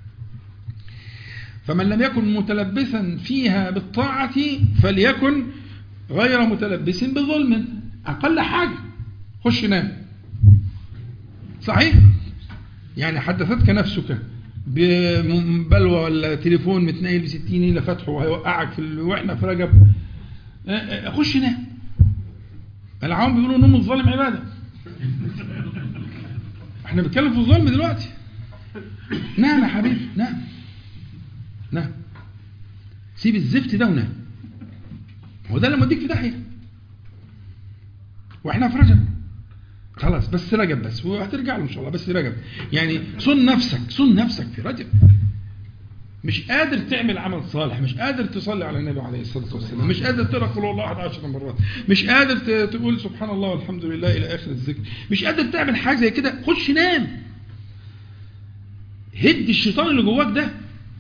فمن لم يكن متلبسا فيها بالطاعة فليكن غير متلبس بظلم أقل حاجة خش نام صحيح يعني حدثتك نفسك ببلوى ولا تليفون متنقل بستين إلى فتحه وهيوقعك في وإحنا في رجب خش نام العوام بيقولوا نوم الظالم عبادة احنا بنتكلم في الظلم دلوقتي نام يا حبيبي نام نعم سيب الزفت ده ونام هو ده اللي موديك في داهيه واحنا في رجب خلاص بس رجب بس وهترجع له ان شاء الله بس رجب يعني صن نفسك صن نفسك في رجب مش قادر تعمل عمل صالح مش قادر تصلي على النبي عليه الصلاة والسلام مش قادر تقرأ قول الله أحد عشر مرات مش قادر تقول سبحان الله والحمد لله إلى آخر الذكر مش قادر تعمل حاجة زي كده خش نام هد الشيطان اللي جواك ده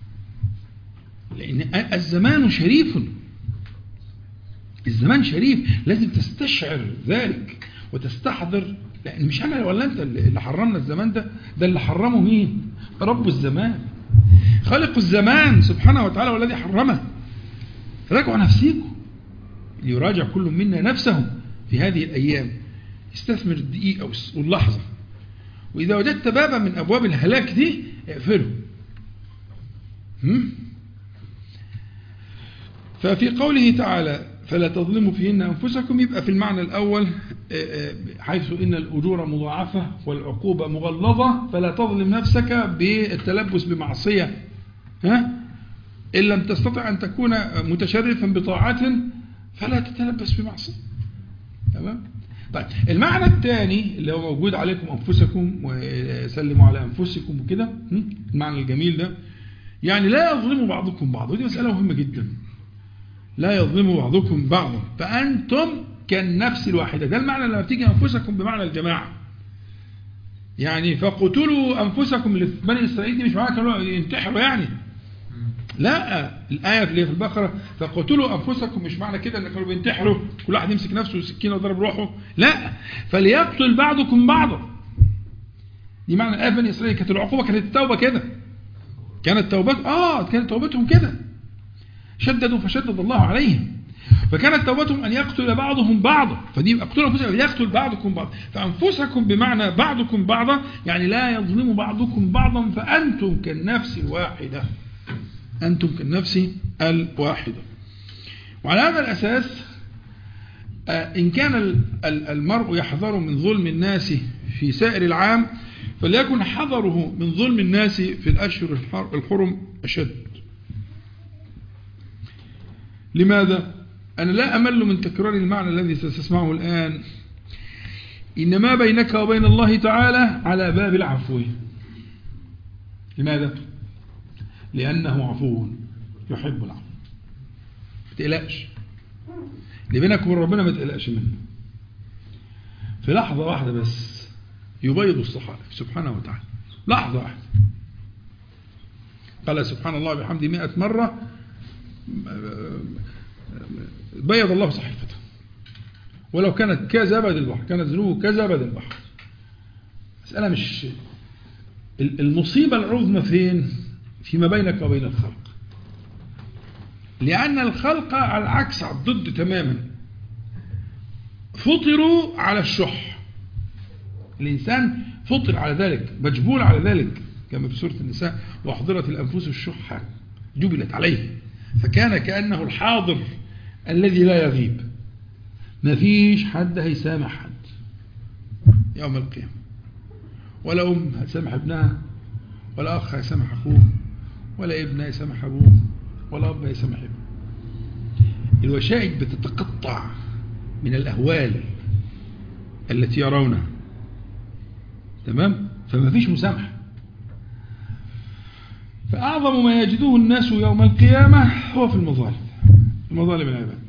لأن الزمان شريف الزمان شريف لازم تستشعر ذلك وتستحضر لأن مش أنا ولا أنت اللي حرمنا الزمان ده ده اللي حرمه مين رب الزمان خالق الزمان سبحانه وتعالى والذي حرمه راجعوا نفسيكم ليراجع كل منا نفسه في هذه الأيام استثمر الدقيقة واللحظة وإذا وجدت بابا من أبواب الهلاك دي اقفله ففي قوله تعالى فلا تظلموا فيهن أنفسكم يبقى في المعنى الأول حيث إن الأجور مضاعفة والعقوبة مغلظة فلا تظلم نفسك بالتلبس بمعصية ها؟ إن لم تستطع أن تكون متشرفا بطاعة فلا تتلبس بمعصية تمام طيب المعنى الثاني اللي هو موجود عليكم أنفسكم وسلموا على أنفسكم وكده المعنى الجميل ده يعني لا يظلم بعضكم بعض ودي مسألة مهمة جدا لا يظلم بعضكم بعضا فأنتم كالنفس الواحدة ده المعنى لما بتيجي أنفسكم بمعنى الجماعة يعني فقتلوا أنفسكم اللي في بني إسرائيل دي مش معنى كانوا ينتحروا يعني لا الآية اللي في البقرة فقتلوا أنفسكم مش معنى كده إن كانوا بينتحروا كل واحد يمسك نفسه سكينة وضرب روحه لا فليقتل بعضكم بعضا دي معنى الآية بني إسرائيل كانت العقوبة كانت التوبة كده كانت توبت آه كانت توبتهم كده شددوا فشدد الله عليهم فكانت توبتهم أن يقتل بعضهم بعضا فدي اقتلوا أنفسكم يقتل بعضكم بعضا فأنفسكم بمعنى بعضكم بعضا يعني لا يظلم بعضكم بعضا فأنتم كالنفس الواحدة أنتم كالنفس الواحدة وعلى هذا الأساس إن كان المرء يحذر من ظلم الناس في سائر العام فليكن حذره من ظلم الناس في الأشهر الحرم أشد لماذا؟ أنا لا أمل من تكرار المعنى الذي ستسمعه الآن إن ما بينك وبين الله تعالى على باب العفو لماذا؟ لأنه عفو يحب العفو ما تقلقش اللي بينك وبين ربنا ما تقلقش منه في لحظة واحدة بس يبيض الصحائف سبحانه وتعالى لحظة واحدة قال سبحان الله بحمده مئة مرة بيض الله صحيفته ولو كانت كزبد البحر كانت ذنوبه كزبد البحر مسألة مش المصيبة العظمى فين فيما بينك وبين الخلق لأن الخلق على العكس على الضد تماما فطروا على الشح الإنسان فطر على ذلك مجبول على ذلك كما في سورة النساء وأحضرت الأنفس الشح جبلت عليه فكان كأنه الحاضر الذي لا يغيب ما فيش حد هيسامح حد يوم القيامة ولا أم هتسامح ابنها ولا أخ هيسامح أخوه ولا ابن هيسامح أبوه ولا أب هيسامح ابنه الوشائج بتتقطع من الأهوال التي يرونها تمام فما فيش مسامحة فأعظم ما يجدوه الناس يوم القيامة هو في المظالم المظالم العباد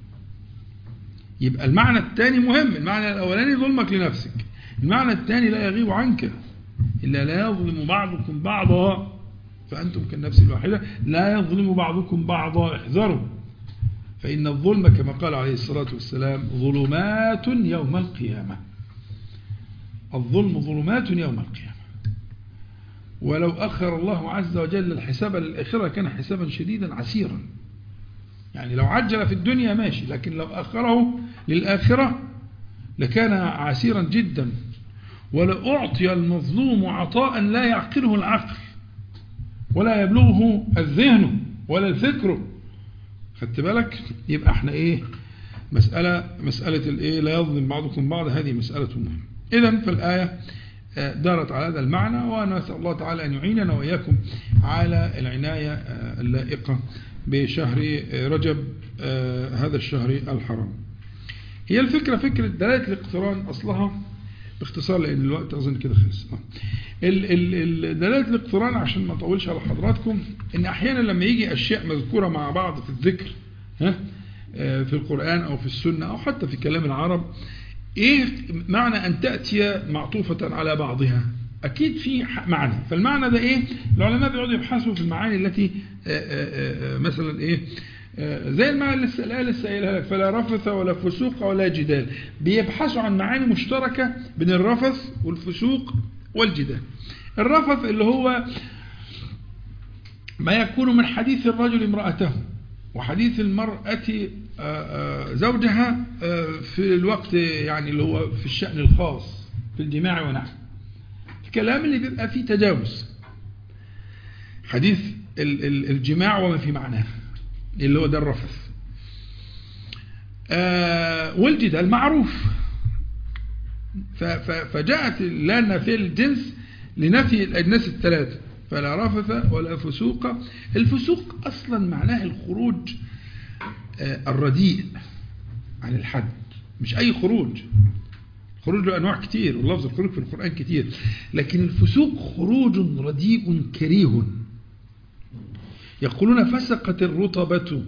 يبقى المعنى الثاني مهم المعنى الأولاني ظلمك لنفسك المعنى الثاني لا يغيب عنك إلا لا يظلم بعضكم بعضا فأنتم كالنفس الواحدة لا يظلم بعضكم بعضا احذروا فإن الظلم كما قال عليه الصلاة والسلام ظلمات يوم القيامة الظلم ظلمات يوم القيامة ولو أخر الله عز وجل الحساب للآخرة كان حسابا شديدا عسيرا يعني لو عجل في الدنيا ماشي لكن لو أخره للآخرة لكان عسيرا جدا ولأعطي المظلوم عطاء لا يعقله العقل ولا يبلغه الذهن ولا الفكر خدت بالك يبقى احنا ايه مسألة مسألة الايه لا يظلم بعضكم بعض هذه مسألة مهمة اذا فالآية دارت على هذا المعنى ونسأل الله تعالى أن يعيننا وإياكم على العناية اللائقة بشهر رجب هذا الشهر الحرام هي الفكرة فكرة دلالة الاقتران أصلها باختصار لأن الوقت أظن كده خلص دلالة الاقتران عشان ما أطولش على حضراتكم إن أحيانا لما يجي أشياء مذكورة مع بعض في الذكر ها في القرآن أو في السنة أو حتى في كلام العرب إيه معنى أن تأتي معطوفة على بعضها أكيد في معنى فالمعنى ده إيه العلماء بيقعدوا يبحثوا في المعاني التي آآ آآ مثلا إيه زي المعنى اللي لسه الآية لسه قايلها لك فلا رفث ولا فسوق ولا جدال بيبحثوا عن معاني مشتركة بين الرفث والفسوق والجدال الرفث اللي هو ما يكون من حديث الرجل امرأته وحديث المرأة زوجها في الوقت يعني اللي هو في الشأن الخاص في الجماع ونحو الكلام اللي بيبقى فيه تجاوز حديث الجماع وما في معناه اللي هو ده الرفث والجدال معروف فجاءت لنا في الجنس لنفي الأجناس الثلاثة فلا رفث ولا فسوق الفسوق أصلا معناه الخروج الرديء عن الحد مش أي خروج خروج له أنواع كتير واللفظ الخروج في القرآن كتير لكن الفسوق خروج رديء كريه يقولون فسقت الرطبة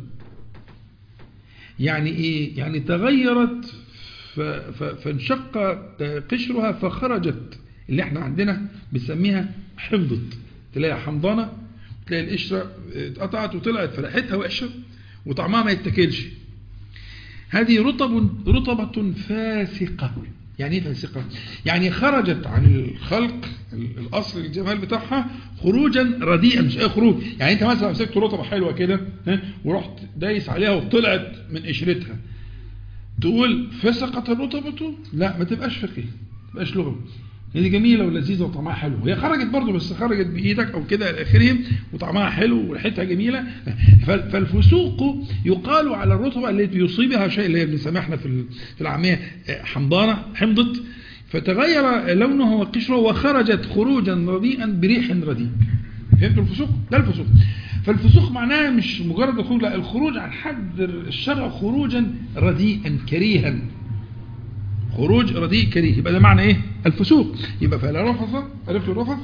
يعني إيه يعني تغيرت فانشق قشرها فخرجت اللي احنا عندنا بنسميها حمضت تلاقي حمضانة تلاقي القشرة اتقطعت وطلعت فريحتها وحشة وطعمها ما يتاكلش هذه رطب رطبة فاسقة يعني ايه فاسقة؟ يعني خرجت عن الخلق الاصل الجمال بتاعها خروجا رديئا مش اي خروج يعني انت مثلا مسكت رطبة حلوة كده ورحت دايس عليها وطلعت من قشرتها تقول فسقت الرطبة لا ما تبقاش فقيه ما تبقاش لغة هي دي جميلة ولذيذة وطعمها حلو هي خرجت برضه بس خرجت بإيدك أو كده إلى آخره وطعمها حلو وريحتها جميلة فالفسوق يقال على الرطبة التي يصيبها شيء اللي هي بنسميها احنا في في العامية حمضانة حمضت فتغير لونه وقشره وخرجت خروجا رديئا بريح رديء فهمتوا الفسوق؟ ده الفسوق فالفسوق معناها مش مجرد الخروج لا الخروج عن حد الشرع خروجا رديئا كريها خروج رديء كريه يبقى ده معنى ايه الفسوق يبقى فلا رفث عرفت الرفث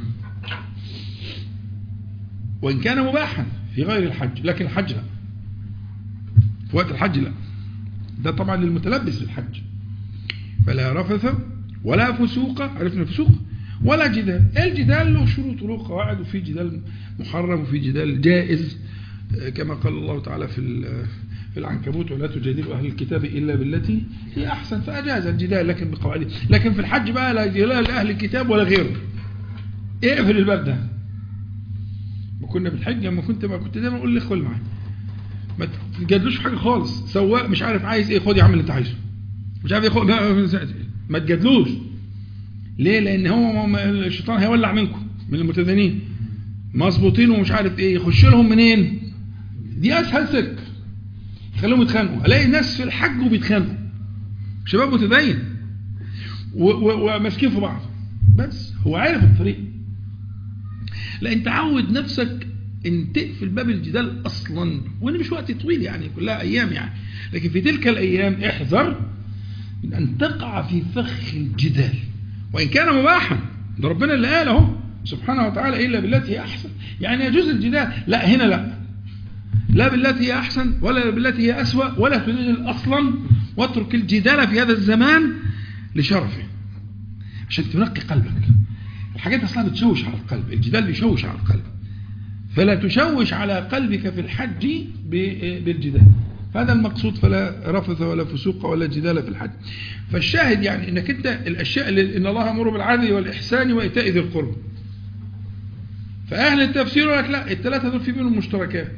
وإن كان مباحا في غير الحج لكن الحج لا في وقت الحج لا ده طبعا للمتلبس بالحج فلا رفث ولا فسوق عرفنا الفسوق ولا جدال الجدال له شروط وله قواعد وفي جدال محرم وفي جدال جائز كما قال الله تعالى في في العنكبوت ولا تجادلوا أهل الكتاب إلا بالتي هي أحسن فأجاز الجدال لكن بقواعده لكن في الحج بقى لا جدال لأهل الكتاب ولا غيره اقفل الباب ده ما كنا بالحج لما كنت ما كنت دايما اقول للاخوه اللي معايا ما تجادلوش في حاجه خالص سواق مش عارف عايز ايه خد يا عم اللي انت عايزه مش عارف ايه خد ما تجادلوش ليه لان هو الشيطان هيولع منكم من المتدينين مظبوطين ومش عارف ايه يخش لهم منين دي اسهل سكه خليهم يتخانقوا الاقي ناس في الحج وبيتخانقوا شباب متدين وماسكين في بعض بس هو عارف الطريق لا انت عود نفسك ان تقفل باب الجدال اصلا وان مش وقت طويل يعني كلها ايام يعني لكن في تلك الايام احذر من ان تقع في فخ الجدال وان كان مباحا ده ربنا اللي قال اهو سبحانه وتعالى الا بالتي هي احسن يعني يجوز الجدال لا هنا لا لا بالتي هي أحسن ولا بالتي هي أسوأ ولا تجادل أصلا واترك الجدال في هذا الزمان لشرفه عشان تنقي قلبك الحاجات أصلا بتشوش على القلب الجدال بيشوش على القلب فلا تشوش على قلبك في الحج بالجدال فهذا المقصود فلا رفث ولا فسوق ولا جدال في الحج فالشاهد يعني انك انت الاشياء اللي ان الله امر بالعدل والاحسان وايتاء ذي القرب فاهل التفسير يقول لك لا الثلاثه دول في منهم مشتركات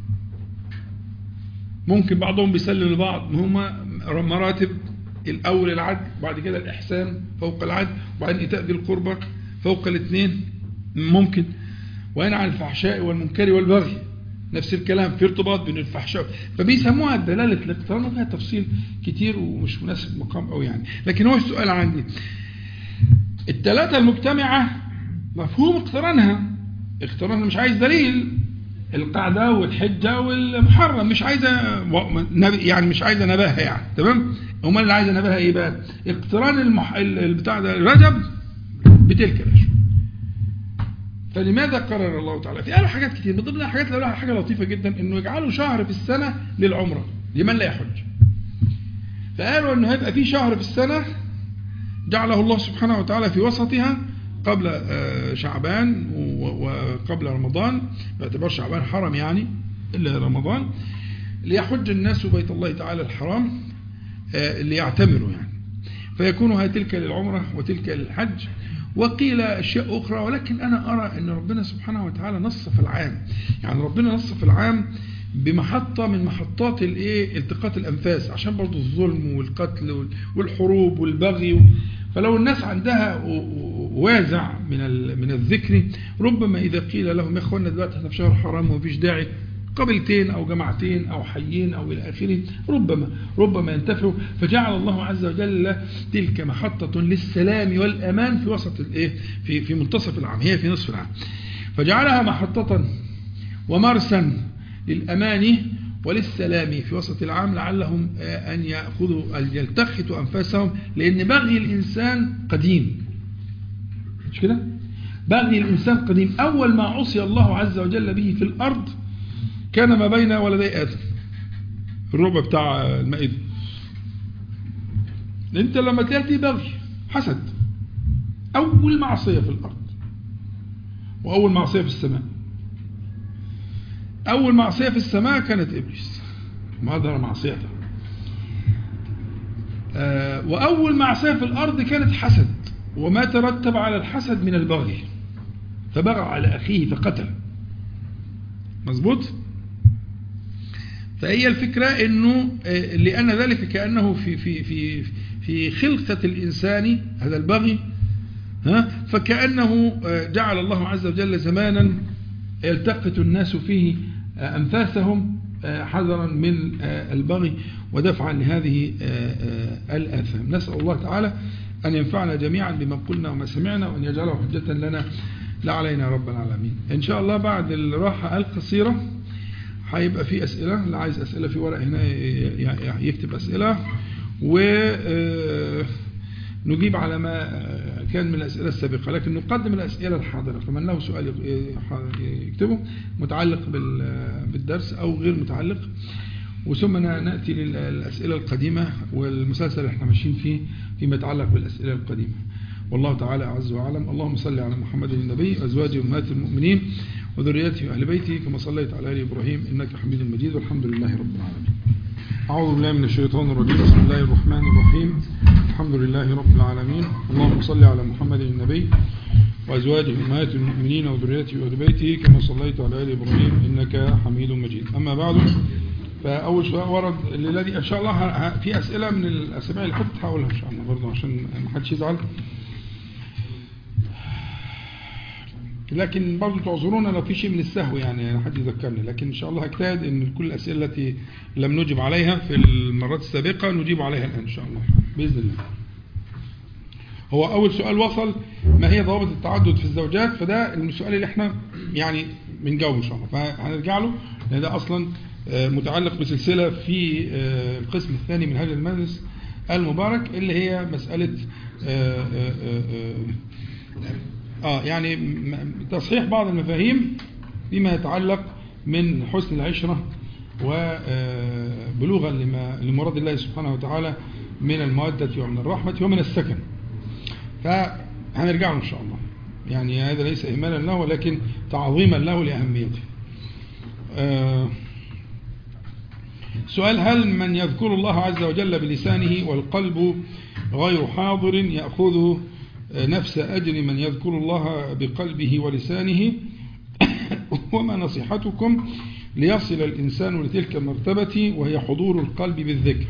ممكن بعضهم بيسلم لبعض هما مراتب الأول العدل بعد كده الإحسان فوق العدل وبعدين إيتاء ذي القربى فوق الاثنين ممكن وينهى عن الفحشاء والمنكر والبغي نفس الكلام في ارتباط بين الفحشاء فبيسموها دلالة الاقتران وفيها تفصيل كتير ومش مناسب مقام أو يعني لكن هو السؤال عندي الثلاثة المجتمعة مفهوم اقترانها اقترانها مش عايز دليل القعدة والحجة والمحرم مش عايزة يعني مش عايزة نباهة يعني تمام امال اللي عايزة نباهة ايه بقى اقتران المح... البتاع ده رجب بتلك الاشهر فلماذا قرر الله تعالى في قالوا حاجات كتير من ضمن الحاجات اللي قالوها حاجة لطيفة جدا انه يجعلوا شهر في السنة للعمرة لمن لا يحج فقالوا انه هيبقى في شهر في السنة جعله الله سبحانه وتعالى في وسطها قبل شعبان وقبل رمضان باعتبار شعبان حرم يعني إلا رمضان ليحج الناس بيت الله تعالى الحرام ليعتمروا يعني فيكون تلك للعمرة وتلك للحج وقيل أشياء أخرى ولكن أنا أرى أن ربنا سبحانه وتعالى نص في العام يعني ربنا نص في العام بمحطة من محطات الايه التقاط الأنفاس عشان برضو الظلم والقتل والحروب والبغي فلو الناس عندها وازع من من الذكر ربما إذا قيل لهم يا اخوانا دلوقتي احنا في شهر حرام ومفيش داعي قبيلتين أو جماعتين أو حيين أو إلى آخره ربما ربما ينتفعوا فجعل الله عز وجل تلك محطة للسلام والأمان في وسط الإيه في في منتصف العام هي في نصف العام فجعلها محطة ومرسا للأمان وللسلام في وسط العام لعلهم أن يأخذوا يلتقطوا أنفاسهم لأن بغي الإنسان قديم مش كده بغي الإنسان قديم أول ما عصي الله عز وجل به في الأرض كان ما بين ولدي آدم الربع بتاع المائدة انت لما تأتي بغي حسد أول معصية في الأرض وأول معصية في السماء أول معصية في السماء كانت إبليس ما أظهر معصيته آه، وأول معصية في الأرض كانت حسد وما ترتب على الحسد من البغي فبغى على أخيه فقتل مظبوط فهي الفكرة أنه آه، لأن ذلك كأنه في, في, في, في خلقة الإنسان هذا البغي ها فكأنه آه، جعل الله عز وجل زمانا يلتقط الناس فيه أنفاسهم حذرا من البغي ودفعا لهذه الآثام نسأل الله تعالى أن ينفعنا جميعا بما قلنا وما سمعنا وأن يجعله حجة لنا لا علينا رب العالمين إن شاء الله بعد الراحة القصيرة هيبقى في أسئلة اللي عايز أسئلة في ورق هنا يكتب أسئلة و نجيب على ما كان من الأسئلة السابقة لكن نقدم الأسئلة الحاضرة فمن له سؤال يكتبه متعلق بالدرس أو غير متعلق وثم نأتي للأسئلة القديمة والمسلسل اللي احنا ماشيين فيه فيما يتعلق بالأسئلة القديمة والله تعالى أعز وأعلم اللهم صل على محمد النبي وأزواجه أمهات المؤمنين وذريته وأهل بيته كما صليت على آل إبراهيم إنك حميد مجيد والحمد لله رب العالمين أعوذ بالله من الشيطان الرجيم بسم الله الرحمن الرحيم الحمد لله رب العالمين اللهم صل على محمد النبي وأزواجه أمهات المؤمنين وذريته وأهل بيته كما صليت على آل إبراهيم إنك حميد مجيد أما بعد فأول سؤال ورد الذي إن شاء الله في أسئلة من الأسماء اللي كنت هقولها إن شاء الله برضه عشان ما حدش يزعل لكن برضه تعذرونا لو في شيء من السهو يعني حد يذكرني لكن إن شاء الله هجتهد إن كل الأسئلة التي لم نجب عليها في المرات السابقة نجيب عليها الآن إن شاء الله بإذن الله هو أول سؤال وصل ما هي ضوابط التعدد في الزوجات فده السؤال اللي احنا يعني بنجاوب إن شاء الله فهنرجع له لأن ده أصلا متعلق بسلسلة في القسم الثاني من هذا المجلس المبارك اللي هي مسألة آه يعني تصحيح بعض المفاهيم فيما يتعلق من حسن العشرة وبلوغا لمراد الله سبحانه وتعالى من المودة ومن الرحمة ومن السكن فهنرجع له إن شاء الله يعني هذا ليس إهمالا له ولكن تعظيما له لأهميته آه سؤال هل من يذكر الله عز وجل بلسانه والقلب غير حاضر يأخذ نفس أجر من يذكر الله بقلبه ولسانه وما نصيحتكم ليصل الإنسان لتلك المرتبة وهي حضور القلب بالذكر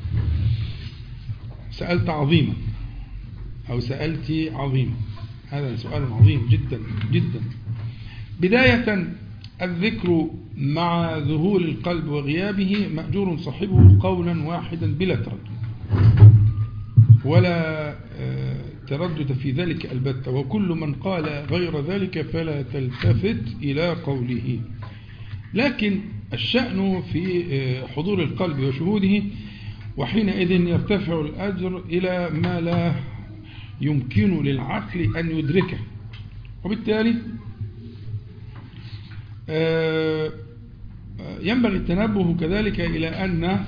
سألت عظيما أو سألت عظيما هذا سؤال عظيم جدا جدا بداية الذكر مع ذهول القلب وغيابه مأجور صاحبه قولا واحدا بلا تردد ولا تردد في ذلك البتة وكل من قال غير ذلك فلا تلتفت إلى قوله لكن الشأن في حضور القلب وشهوده وحينئذ يرتفع الأجر إلى ما لا يمكن للعقل أن يدركه وبالتالي ينبغي التنبه كذلك إلى أن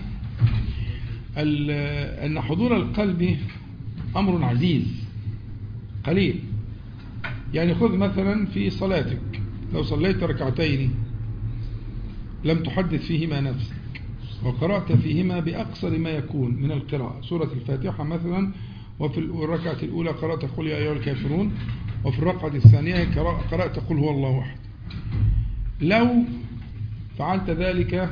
أن حضور القلب أمر عزيز قليل يعني خذ مثلا في صلاتك لو صليت ركعتين لم تحدث فيهما نفسك وقرأت فيهما بأقصر ما يكون من القراءة سورة الفاتحة مثلا وفي الركعة الأولى قرأت قل يا أيها الكافرون وفي الركعة الثانية قرأت قل هو الله أحد لو فعلت ذلك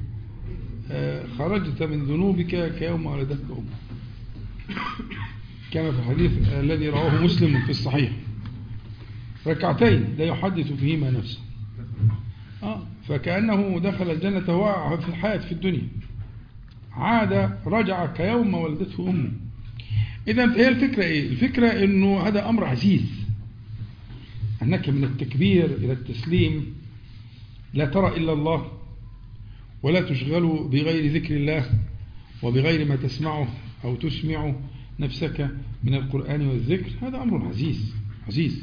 خرجت من ذنوبك كيوم ولدتك أمك كما في الحديث الذي رواه مسلم في الصحيح ركعتين لا يحدث فيهما نفسه آه فكأنه دخل الجنة هو في الحياة في الدنيا عاد رجع كيوم ولدته أمه إذا هي الفكرة إيه؟ الفكرة أنه هذا أمر عزيز أنك من التكبير إلى التسليم لا ترى إلا الله ولا تشغل بغير ذكر الله وبغير ما تسمعه أو تسمع نفسك من القرآن والذكر هذا أمر عزيز عزيز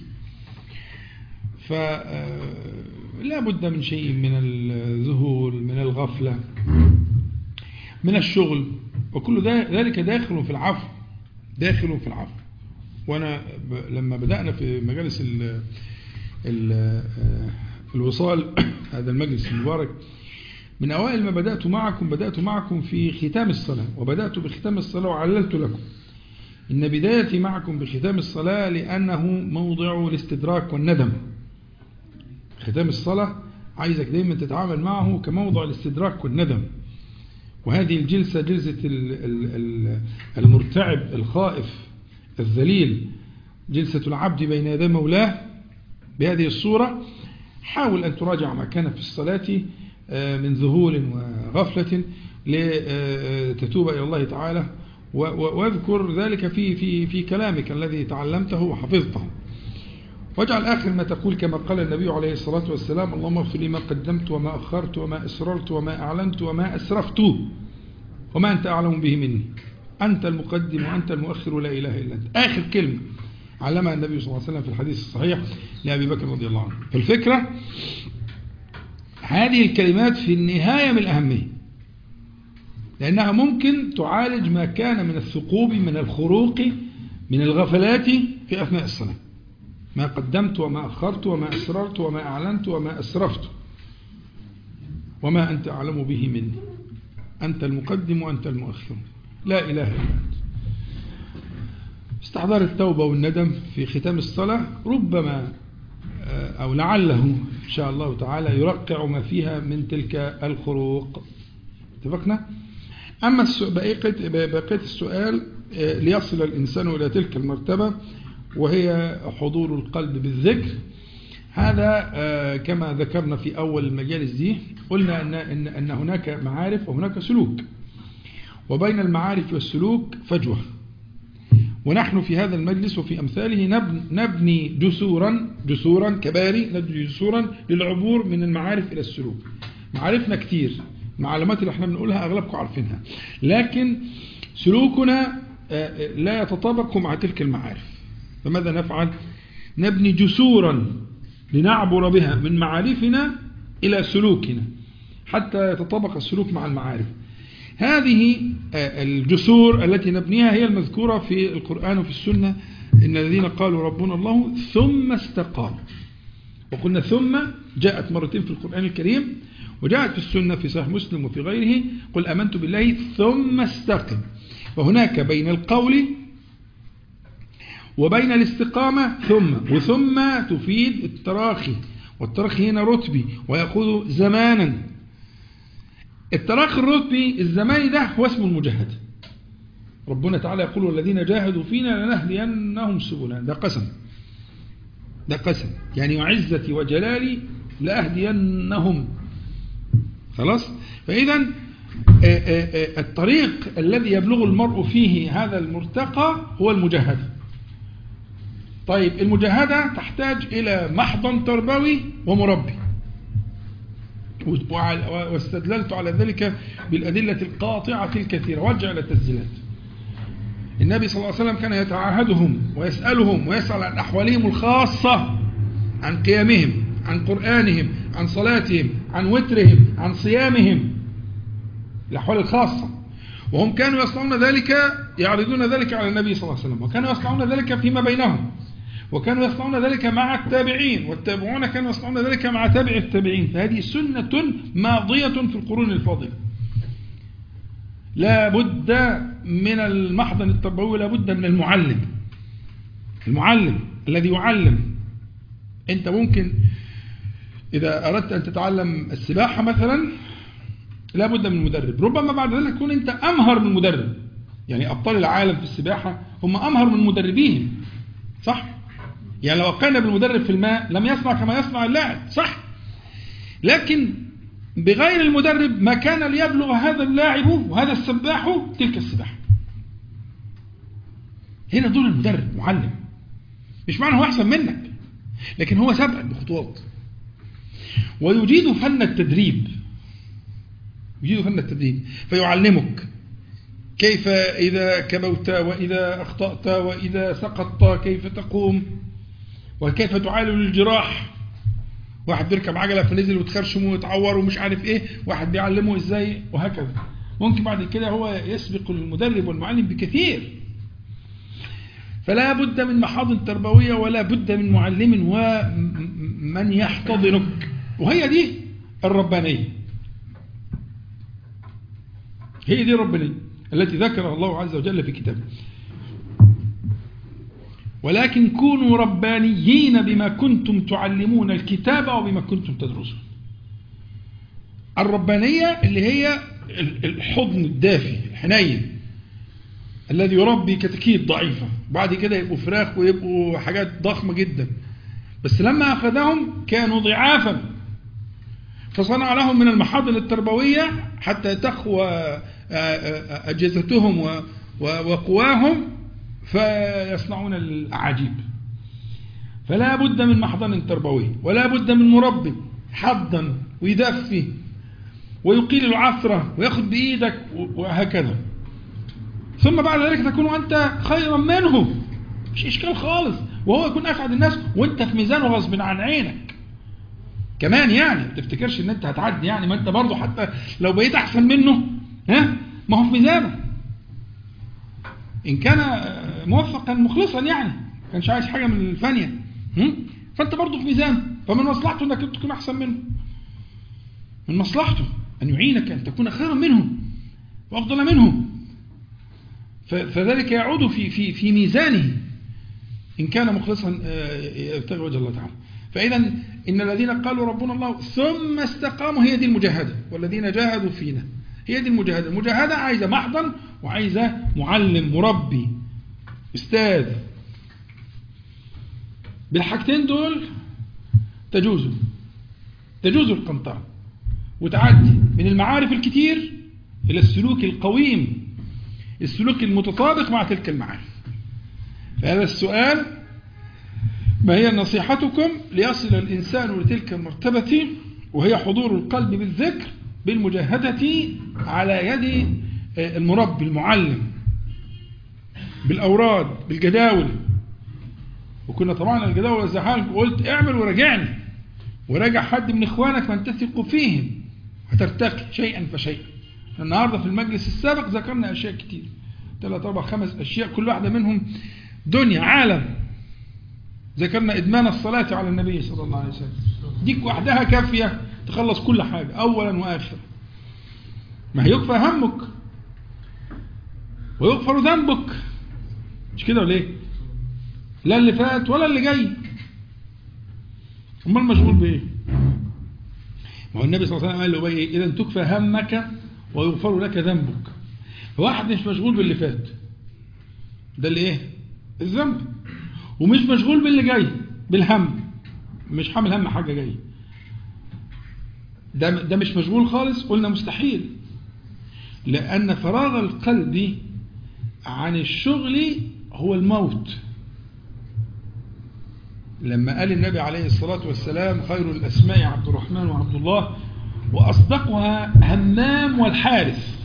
فلا بد من شيء من الذهول من الغفلة من الشغل وكل ذلك داخل في العفو داخل في العفو وأنا لما بدأنا في مجالس ال ال الوصال هذا المجلس المبارك من أوائل ما بدأت معكم بدأت معكم في ختام الصلاة وبدأت بختام الصلاة وعللت لكم إن بدايتي معكم بختام الصلاة لأنه موضع الاستدراك والندم ختام الصلاة عايزك دايما تتعامل معه كموضع الاستدراك والندم وهذه الجلسة جلسة المرتعب الخائف الذليل جلسة العبد بين يدي مولاه بهذه الصورة حاول أن تراجع ما كان في الصلاة آه، من ذهول وغفلة لتتوب إلى الله تعالى واذكر ذلك في في في كلامك الذي تعلمته وحفظته واجعل آخر ما تقول كما قال النبي عليه الصلاة والسلام اللهم اغفر لي ما قدمت وما أخرت وما أسررت وما أعلنت وما أسرفت وما أنت أعلم به مني أنت المقدم وأنت المؤخر لا إله إلا أنت آخر كلمة علمها النبي صلى الله عليه وسلم في الحديث الصحيح لأبي بكر رضي الله عنه فالفكرة هذه الكلمات في النهاية من الأهمية لأنها ممكن تعالج ما كان من الثقوب من الخروق من الغفلات في أثناء الصلاة ما قدمت وما أخرت وما أسررت وما أعلنت وما أسرفت وما أنت أعلم به مني أنت المقدم وأنت المؤخر لا إله إلا أنت استحضار التوبة والندم في ختام الصلاة ربما آه، أو لعله إن شاء الله تعالى يرقع ما فيها من تلك الخروق اتفقنا أما بقية السؤال آه، ليصل الإنسان إلى تلك المرتبة وهي حضور القلب بالذكر هذا آه، كما ذكرنا في أول المجالس دي قلنا أن, إن, أن هناك معارف وهناك سلوك وبين المعارف والسلوك فجوة ونحن في هذا المجلس وفي أمثاله نبني جسورا جسورا كباري نبني جسورا للعبور من المعارف إلى السلوك معارفنا كتير المعلومات اللي احنا بنقولها أغلبكم عارفينها لكن سلوكنا آه، آه، لا يتطابق مع تلك المعارف فماذا نفعل نبني جسورا لنعبر بها من معارفنا إلى سلوكنا حتى يتطابق السلوك مع المعارف هذه آه، الجسور التي نبنيها هي المذكورة في القرآن وفي السنة إن الذين قالوا ربنا الله ثم استقاموا وقلنا ثم جاءت مرتين في القرآن الكريم وجاءت في السنة في صحيح مسلم وفي غيره قل أمنت بالله ثم استقم وهناك بين القول وبين الاستقامة ثم وثم تفيد التراخي والتراخي هنا رتبي ويأخذ زمانا التراخي الرتبي الزماني ده هو اسمه المجاهدة ربنا تعالى يقول والذين جاهدوا فينا لنهدينهم سبلنا ده قسم ده قسم يعني وعزتي وجلالي لأهدينهم خلاص فإذا الطريق الذي يبلغ المرء فيه هذا المرتقى هو المجاهدة طيب المجاهدة تحتاج إلى محضن تربوي ومربي واستدللت على ذلك بالأدلة القاطعة الكثيرة وارجع إلى التسجيلات النبي صلى الله عليه وسلم كان يتعاهدهم ويسألهم ويسأل عن أحوالهم الخاصة عن قيامهم عن قرآنهم عن صلاتهم عن وترهم عن صيامهم الأحوال الخاصة وهم كانوا يصنعون ذلك يعرضون ذلك على النبي صلى الله عليه وسلم وكانوا يصنعون ذلك فيما بينهم وكانوا يصنعون ذلك مع التابعين والتابعون كانوا يصنعون ذلك مع تابع التابعين فهذه سنة ماضية في القرون الفاضلة لا بد من المحضن التربوي لا بد من المعلم المعلم الذي يعلم انت ممكن إذا أردت أن تتعلم السباحة مثلا لا بد من مدرب ربما بعد ذلك تكون أنت أمهر من مدرب يعني أبطال العالم في السباحة هم أمهر من مدربيهم صح؟ يعني لو وقعنا بالمدرب في الماء لم يصنع كما يصنع اللاعب صح لكن بغير المدرب ما كان ليبلغ هذا اللاعب وهذا السباح تلك السباحة هنا دور المدرب معلم مش معنى هو أحسن منك لكن هو سبق بخطوات ويجيد فن التدريب يجيد فن التدريب فيعلمك كيف إذا كبوت وإذا أخطأت وإذا سقطت كيف تقوم وكيف تعالج الجراح واحد بيركب عجلة فنزل وتخرشم ويتعور ومش عارف ايه واحد بيعلمه ازاي وهكذا ممكن بعد كده هو يسبق المدرب والمعلم بكثير فلا بد من محاضن تربوية ولا بد من معلم ومن يحتضنك وهي دي الربانية هي دي الربانية التي ذكرها الله عز وجل في كتابه ولكن كونوا ربانيين بما كنتم تعلمون الكتاب وبما كنتم تدرسون الربانية اللي هي الحضن الدافي الحنين الذي يربي كتكيت ضعيفة بعد كده يبقوا فراخ ويبقوا حاجات ضخمة جدا بس لما أخذهم كانوا ضعافا فصنع لهم من المحاضن التربوية حتى تخوى أجهزتهم وقواهم فيصنعون الأعاجيب فلا بد من محضن تربوي ولا بد من مربي حضا ويدفي ويقيل العثرة ويأخذ بإيدك وهكذا ثم بعد ذلك تكون أنت خيرا منه مش إشكال خالص وهو يكون أسعد الناس وأنت في ميزانه غصب عن عينك كمان يعني ما تفتكرش ان انت هتعدي يعني ما انت برضه حتى لو بقيت احسن منه ها ما هو في ميزانه ان كان موفقا مخلصا يعني ما كانش عايز حاجه من الفانيه فانت برضه في ميزانه فمن مصلحته انك تكون احسن منه من مصلحته ان يعينك ان تكون خيرا منه وافضل منه فذلك يعود في في في ميزانه ان كان مخلصا يبتغي وجه الله تعالى فإذا إن الذين قالوا ربنا الله ثم استقاموا هي دي المجاهدة والذين جاهدوا فينا هي دي المجاهدة المجاهدة عايزة محضن وعايزة معلم مربي استاذ بالحاجتين دول تجوز تجوز القنطرة وتعدي من المعارف الكتير إلى السلوك القويم السلوك المتطابق مع تلك المعارف فهذا السؤال ما هي نصيحتكم ليصل الإنسان لتلك المرتبة وهي حضور القلب بالذكر بالمجاهدة على يد المربي المعلم بالأوراد بالجداول وكنا طبعا الجداول والزحال قلت اعمل وراجعني وراجع حد من إخوانك من تثق فيهم هترتقي شيئا فشيئا النهاردة في المجلس السابق ذكرنا أشياء كتير ثلاث أربع خمس أشياء كل واحدة منهم دنيا عالم ذكرنا إدمان الصلاة على النبي صلى الله عليه وسلم ديك وحدها كافية تخلص كل حاجة أولا وآخرا ما هيكفى همك ويغفر ذنبك مش كده ولا ايه لا اللي فات ولا اللي جاي امال مشغول بايه ما هو النبي صلى الله عليه وسلم قال له ايه اذا تكفى همك ويغفر لك ذنبك فواحد مش مشغول باللي فات ده اللي ايه الذنب ومش مشغول باللي جاي بالهم مش حامل هم حاجة جاي ده, ده مش مشغول خالص قلنا مستحيل لأن فراغ القلب عن الشغل هو الموت لما قال النبي عليه الصلاة والسلام خير الأسماء عبد الرحمن وعبد الله وأصدقها همام والحارث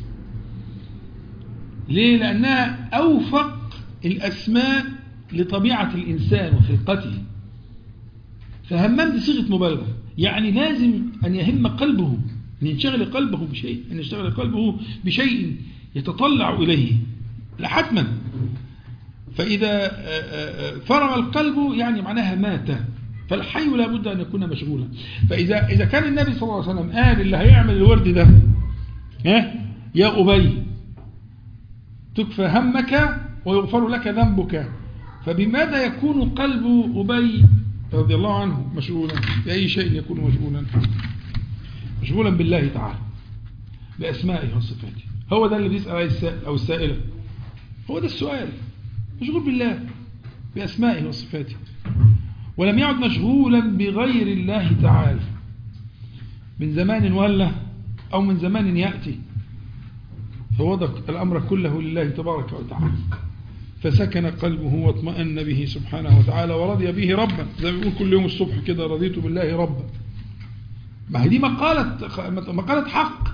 ليه لأنها أوفق الأسماء لطبيعة الإنسان وخلقته فهمام دي صيغة مبالغة يعني لازم أن يهم قلبه أن ينشغل قلبه بشيء أن يشتغل قلبه بشيء يتطلع إليه لحتما فإذا فرغ القلب يعني معناها مات فالحي لا بد أن يكون مشغولا فإذا إذا كان النبي صلى الله عليه وسلم قال اللي هيعمل الورد ده ها يا أبي تكفى همك ويغفر لك ذنبك فبماذا يكون قلب أبي رضي الله عنه مشغولا بأي شيء يكون مشغولا مشغولا بالله تعالى بأسمائه وصفاته هو ده اللي بيسأل عليه السائل أو السائلة هو ده السؤال مشغول بالله بأسمائه وصفاته ولم يعد مشغولا بغير الله تعالى من زمان ولا أو من زمان يأتي فوضع الأمر كله لله تبارك وتعالى فسكن قلبه واطمأن به سبحانه وتعالى ورضي به ربا زي ما بيقول كل يوم الصبح كده رضيت بالله ربا ما هي دي مقالة مقالة حق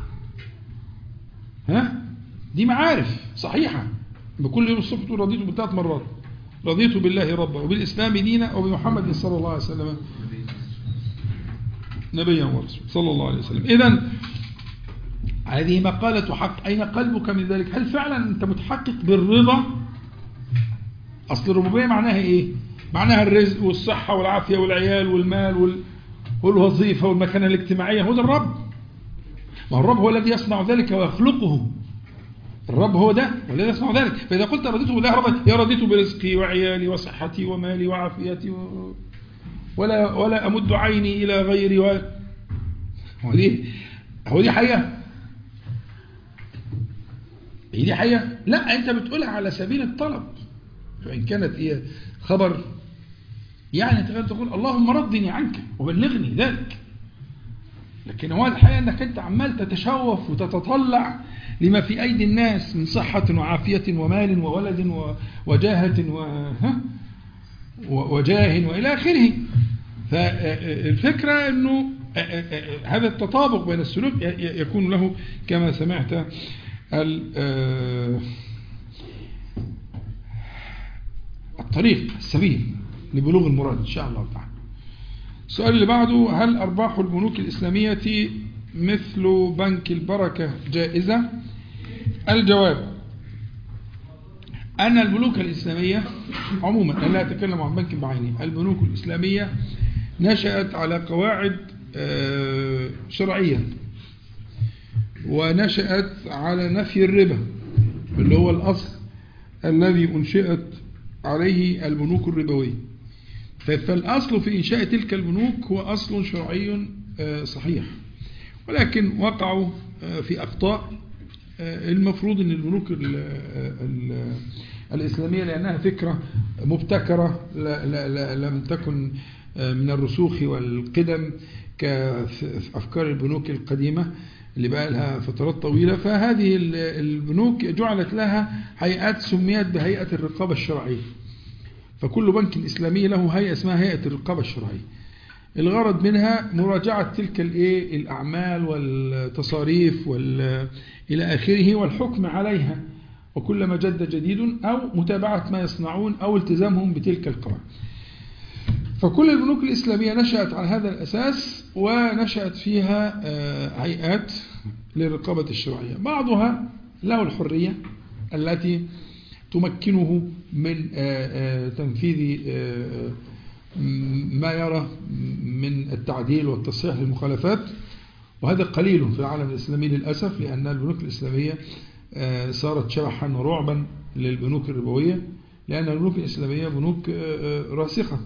ها دي معارف صحيحة بكل يوم الصبح تقول رضيت بثلاث مرات رضيت بالله ربا وبالإسلام دينا وبمحمد صلى الله عليه وسلم نبيا ورسولا صلى الله عليه وسلم إذا هذه مقالة حق أين قلبك من ذلك هل فعلا أنت متحقق بالرضا أصل الربوبية معناها إيه معناها الرزق والصحة والعافية والعيال والمال وال... والوظيفة والمكانة الاجتماعية هو ده الرب ما الرب هو الذي يصنع ذلك ويخلقه الرب هو ده والذي يصنع ذلك فإذا قلت رضيت بالله ربا يا رضيت برزقي وعيالي وصحتي ومالي وعافيتي و... ولا ولا أمد عيني إلى غيري و... هو دي هو دي حقيقة هي دي حقيقة لا أنت بتقولها على سبيل الطلب فإن كانت هي خبر يعني تقول تقول اللهم ردني عنك وبلغني ذلك لكن هو الحقيقة أنك أنت عمال تتشوف وتتطلع لما في أيدي الناس من صحة وعافية ومال وولد وجاهة وجاه وإلى آخره فالفكرة أنه هذا التطابق بين السلوك يكون له كما سمعت الطريق السبيل لبلوغ المراد إن شاء الله تعالى السؤال اللي بعده هل أرباح البنوك الإسلامية مثل بنك البركة جائزة الجواب أن البنوك الإسلامية عموما أنا لا أتكلم عن بنك بعينه البنوك الإسلامية نشأت على قواعد شرعية ونشأت على نفي الربا اللي هو الأصل الذي أنشئت عليه البنوك الربوية فالأصل في إنشاء تلك البنوك هو أصل شرعي صحيح ولكن وقعوا في أخطاء المفروض أن البنوك ال ال الإسلامية لأنها فكرة مبتكرة لم تكن من الرسوخ والقدم كأفكار البنوك القديمة اللي بقى لها فترات طويلة فهذه البنوك جعلت لها هيئات سميت بهيئة الرقابة الشرعية فكل بنك إسلامي له هيئة اسمها هيئة الرقابة الشرعية الغرض منها مراجعة تلك الايه الأعمال والتصاريف وال إلى آخره والحكم عليها وكلما جد جديد أو متابعة ما يصنعون أو التزامهم بتلك القواعد فكل البنوك الإسلامية نشأت على هذا الأساس ونشأت فيها هيئات للرقابة الشرعية بعضها له الحرية التي تمكنه من تنفيذ ما يرى من التعديل والتصحيح للمخالفات وهذا قليل في العالم الإسلامي للأسف لأن البنوك الإسلامية صارت شبحا ورعبا للبنوك الربوية لأن البنوك الإسلامية بنوك راسخة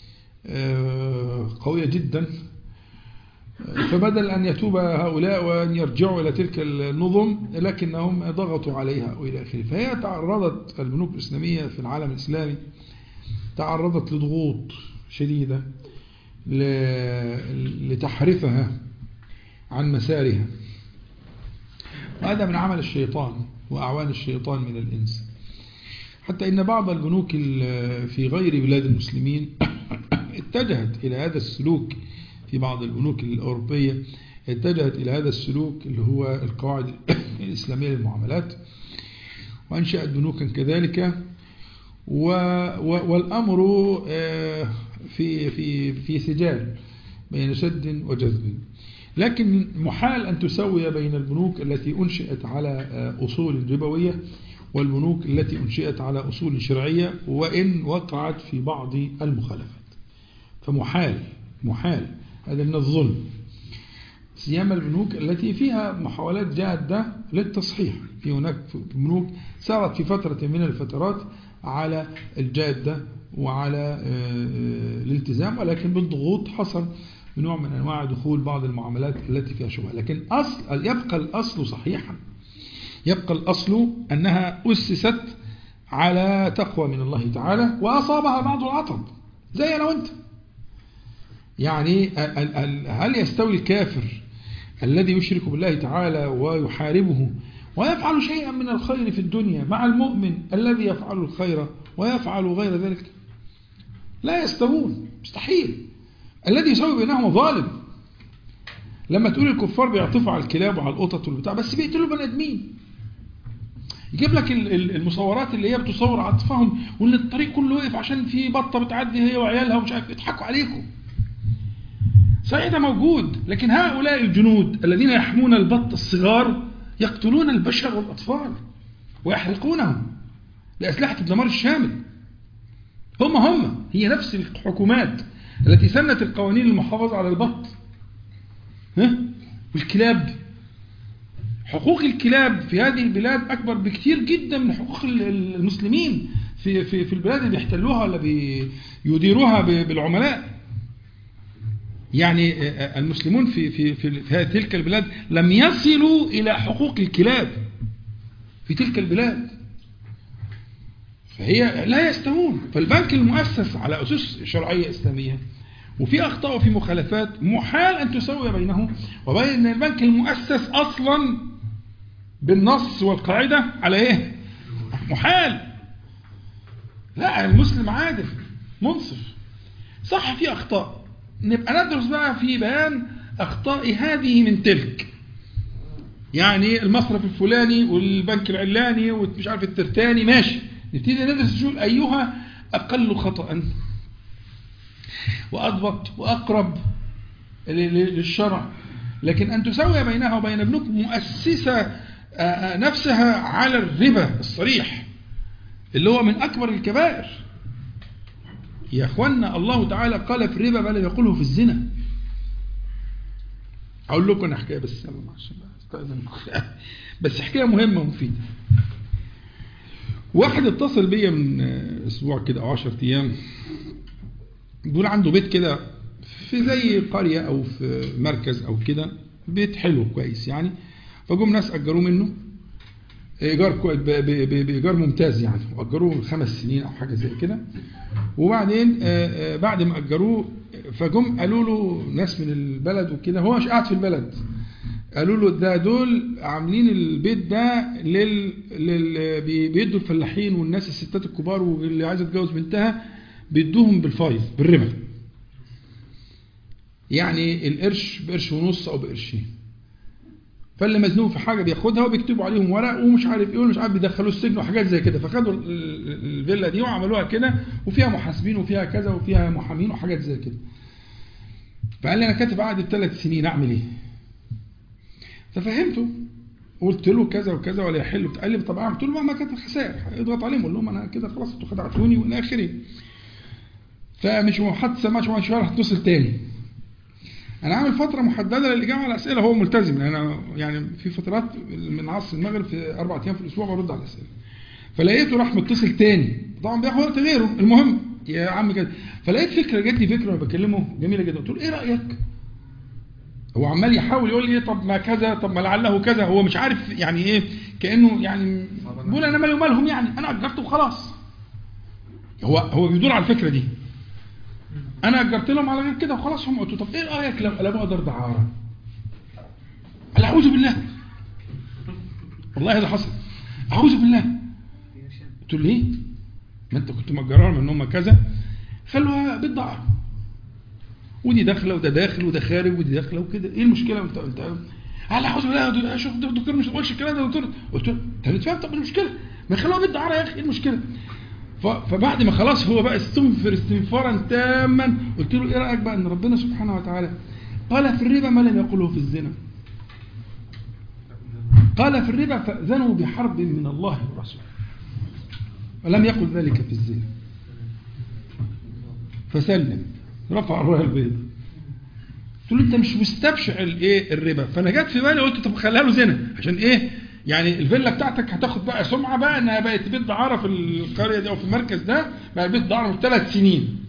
قوية جدا فبدل أن يتوب هؤلاء وأن يرجعوا إلى تلك النظم لكنهم ضغطوا عليها وإلى آخره فهي تعرضت البنوك الإسلامية في العالم الإسلامي تعرضت لضغوط شديدة لتحرفها عن مسارها وهذا من عمل الشيطان وأعوان الشيطان من الإنس حتى إن بعض البنوك في غير بلاد المسلمين اتجهت إلى هذا السلوك في بعض البنوك الأوروبية اتجهت إلى هذا السلوك اللي هو القواعد الإسلامية للمعاملات وأنشأت بنوكا كذلك والأمر في في في سجال بين شد وجذب لكن محال أن تسوي بين البنوك التي أنشئت على أصول ربوية والبنوك التي أنشئت على أصول شرعية وإن وقعت في بعض المخالفات فمحال محال هذا من الظلم سيما البنوك التي فيها محاولات جادة للتصحيح في هناك بنوك سارت في فترة من الفترات على الجادة وعلى الالتزام ولكن بالضغوط حصل نوع من أنواع دخول بعض المعاملات التي فيها شبهة لكن أصل يبقى الأصل صحيحا يبقى الأصل أنها أسست على تقوى من الله تعالى وأصابها بعض العطب زي أنا وأنت يعني هل يستوي الكافر الذي يشرك بالله تعالى ويحاربه ويفعل شيئا من الخير في الدنيا مع المؤمن الذي يفعل الخير ويفعل غير ذلك لا يستوون مستحيل الذي يسوي بينهم ظالم لما تقول الكفار بيعطفوا على الكلاب وعلى القطط والبتاع بس بيقتلوا بني ادمين يجيب لك المصورات اللي هي بتصور عطفهم وان الطريق كله وقف عشان في بطه بتعدي هي وعيالها ومش عارف يضحكوا عليكم صحيح ده موجود لكن هؤلاء الجنود الذين يحمون البط الصغار يقتلون البشر والأطفال ويحرقونهم لأسلحة الدمار الشامل هم هم هي نفس الحكومات التي سنت القوانين المحافظة على البط ها والكلاب حقوق الكلاب في هذه البلاد أكبر بكثير جدا من حقوق المسلمين في في في البلاد اللي بيحتلوها ولا بيديروها بالعملاء يعني المسلمون في في في تلك البلاد لم يصلوا إلى حقوق الكلاب في تلك البلاد فهي لا يستوون فالبنك المؤسس على أسس شرعية إسلامية وفي أخطاء وفي مخالفات محال أن تسوي بينه وبين البنك المؤسس أصلا بالنص والقاعدة على إيه محال لا المسلم عادل منصف صح في أخطاء نبقى ندرس بقى في بيان أخطاء هذه من تلك يعني المصرف الفلاني والبنك العلاني ومش عارف الترتاني ماشي نبتدي ندرس نشوف أيها أقل خطأ وأضبط وأقرب للشرع لكن أن تسوي بينها وبين ابنك مؤسسة نفسها على الربا الصريح اللي هو من أكبر الكبائر يا أخوانا الله تعالى قال في الربا ما لم يقوله في الزنا أقول لكم حكاية بس بس حكاية مهمة ومفيدة واحد اتصل بيا من اسبوع كده او 10 ايام بيقول عنده بيت كده في زي قرية او في مركز او كده بيت حلو كويس يعني فجم ناس اجروه منه ايجار بايجار ممتاز يعني واجروه خمس سنين او حاجه زي كده وبعدين بعد ما اجروه فجم قالوا له ناس من البلد وكده هو مش قاعد في البلد قالوا له ده دول عاملين البيت ده لل, لل... بيدوا الفلاحين والناس الستات الكبار واللي عايزه تتجوز بنتها بيدوهم بالفايض بالربا يعني القرش بقرش ونص او بقرشين فاللي مزنوق في حاجه بياخدها وبيكتبوا عليهم ورق ومش عارف ايه ومش عارف بيدخلوه السجن وحاجات زي كده فخدوا الفيلا دي وعملوها كده وفيها محاسبين وفيها كذا وفيها محامين وحاجات زي كده فقال لي انا كاتب عقد بثلاث سنين اعمل ايه ففهمته قلت له كذا وكذا ولا يحل قال لي طب قلت له مهما كانت الخسائر اضغط عليهم قول لهم انا كده خلاص انتوا خدعتوني والى اخره فمش حد سمعش مش هتصل تاني انا عامل فتره محدده للاجابه على الاسئله هو ملتزم لان انا يعني في فترات من عصر المغرب في اربع ايام في الاسبوع برد على الاسئله فلقيته راح متصل تاني طبعا بياخد وقت غيره المهم يا عم كده فلقيت فكره جات لي فكره وانا بكلمه جميله جدا قلت له ايه رايك هو عمال يحاول يقول لي طب ما كذا طب ما لعله كذا هو مش عارف يعني ايه كانه يعني بيقول انا مالي ومالهم يعني انا اجرته وخلاص هو هو بيدور على الفكره دي انا اجرت لهم على غير كده وخلاص هم قلت طب ايه رايك لو قلبوها دار دعاره قال اعوذ بالله والله هذا حصل اعوذ بالله قلت له ليه ما انت كنت مجرها من هم كذا خلوها بالدعاره ودي داخله وده داخل وده خارج ودي داخله وكده ايه المشكله انت انت قال اعوذ بالله شوف الدكتور مش تقولش الكلام ده دكتور قلت له انت بتفهم طب المشكله ما يخلوها بالدعاره يا اخي ايه المشكله فبعد ما خلاص هو بقى استنفر استنفارا تاما قلت له ايه رايك بقى ان ربنا سبحانه وتعالى قال في الربا ما لم يقله في الزنا قال في الربا فاذنوا بحرب من الله ورسوله ولم يقل ذلك في الزنا فسلم رفع الرايه البيضاء قلت له انت مش مستبشع الايه الربا فانا جت في بالي قلت طب خليها له زنا عشان ايه يعني الفيلا بتاعتك هتاخد بقى سمعه بقى انها بقت بيت دعاره في القريه دي او في المركز ده بقى بيت دعاره في ثلاث سنين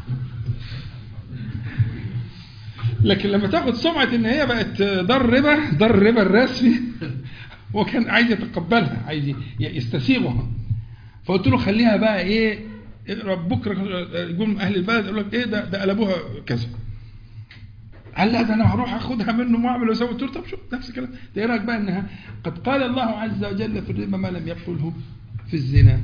لكن لما تاخد سمعه ان هي بقت دار ربا دار الربا الرسمي هو كان عايز يتقبلها عايز يستسيغها فقلت له خليها بقى ايه بكره يقول اهل البلد يقول لك ايه ده ده قلبوها كذا قال لا ده انا هروح اخدها منه واعمل واسوي قلت له طب شوف نفس الكلام ده ايه رايك بقى انها قد قال الله عز وجل في الربا ما لم يقله في الزنا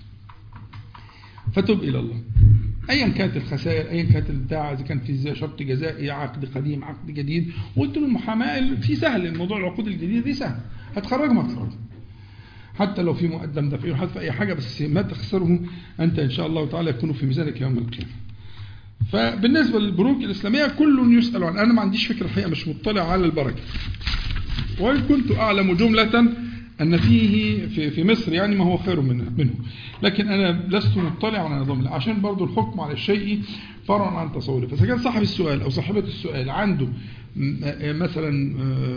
فتب الى الله ايا كانت الخسائر ايا كانت البتاع اذا كان في شرط جزائي عقد قديم عقد جديد وقلت له المحاماه في سهل الموضوع العقود الجديده دي سهل هتخرج ما تخرج حتى لو في مقدم دفعي حتى في اي حاجه بس ما تخسره انت ان شاء الله تعالى يكون في ميزانك يوم القيامه فبالنسبة للبنوك الإسلامية كل يسأل عن أنا ما عنديش فكرة الحقيقة مش مطلع على البركة وإن كنت أعلم جملة أن فيه في, في مصر يعني ما هو خير منه, منه لكن أنا لست مطلع على نظام الله عشان برضو الحكم على الشيء فرعا عن تصوره فإذا كان صاحب السؤال أو صاحبة السؤال عنده مثلا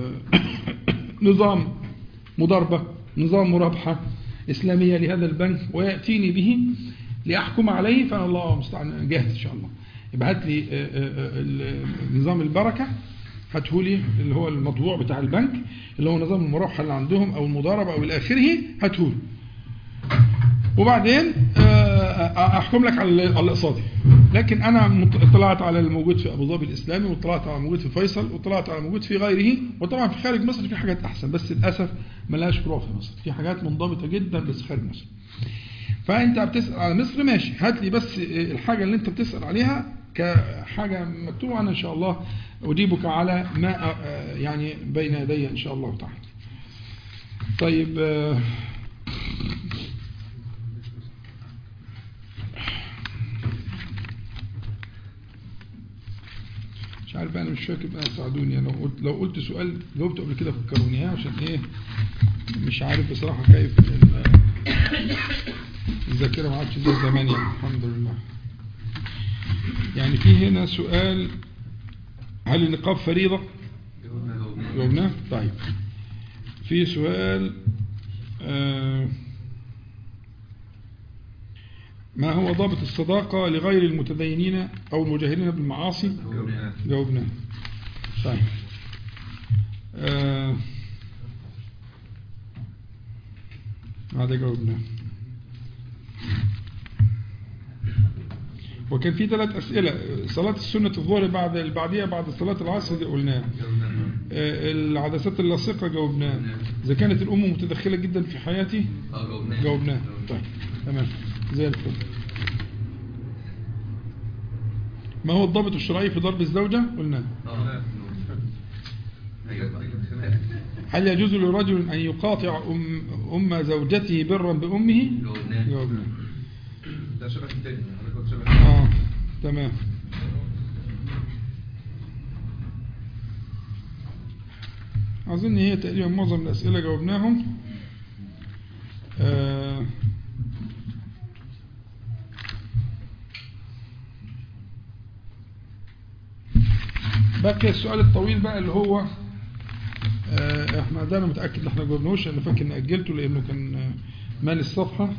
نظام مضاربة نظام مرابحة إسلامية لهذا البنك ويأتيني به لأحكم عليه فأنا الله مستعان جاهز إن شاء الله يبقى هات لي نظام البركة هاته لي اللي هو المطبوع بتاع البنك اللي هو نظام المرابحة اللي عندهم أو المضاربة أو إلى آخره هاته لي وبعدين أحكم لك على الأقساطي لكن أنا اطلعت على الموجود في أبو ظبي الإسلامي واطلعت على الموجود في فيصل واطلعت على الموجود في غيره وطبعا في خارج مصر في حاجات أحسن بس للأسف ملهاش فروع في مصر في حاجات منضبطة جدا بس خارج مصر فأنت بتسأل على مصر ماشي هات لي بس الحاجة اللي أنت بتسأل عليها كحاجة مكتوبة أنا إن شاء الله أجيبك على ما يعني بين يدي إن شاء الله تعالى طيب مش عارف انا مش فاكر بقى ساعدوني لو قلت لو قلت سؤال جاوبته قبل كده فكروني عشان ايه مش عارف بصراحه كيف الذاكره ما عادش زي زمان يعني الحمد لله يعني في هنا سؤال هل النقاب فريضه جاوبناه طيب في سؤال آه ما هو ضابط الصداقة لغير المتدينين أو المجاهرين بالمعاصي جاوبنا طيب آه هذا جاوبنا وكان في ثلاث أسئلة صلاة السنة الظهر بعد البعدية بعد صلاة العصر دي قلناها آه العدسات اللاصقة جاوبناها إذا كانت الأم متدخلة جدا في حياتي جاوبناها طيب تمام زي الفل ما هو الضابط الشرعي في ضرب الزوجة قلنا هل يجوز لرجل أن يقاطع أم, أم زوجته برا بأمه جاوبنا ده شبه التاني آه تمام أظن هي تقريبا معظم الأسئلة جاوبناهم آه بقي السؤال الطويل بقى اللي هو آه احنا ده انا متاكد ان احنا جاوبناهوش انا فاكر ان اجلته لانه كان مال الصفحه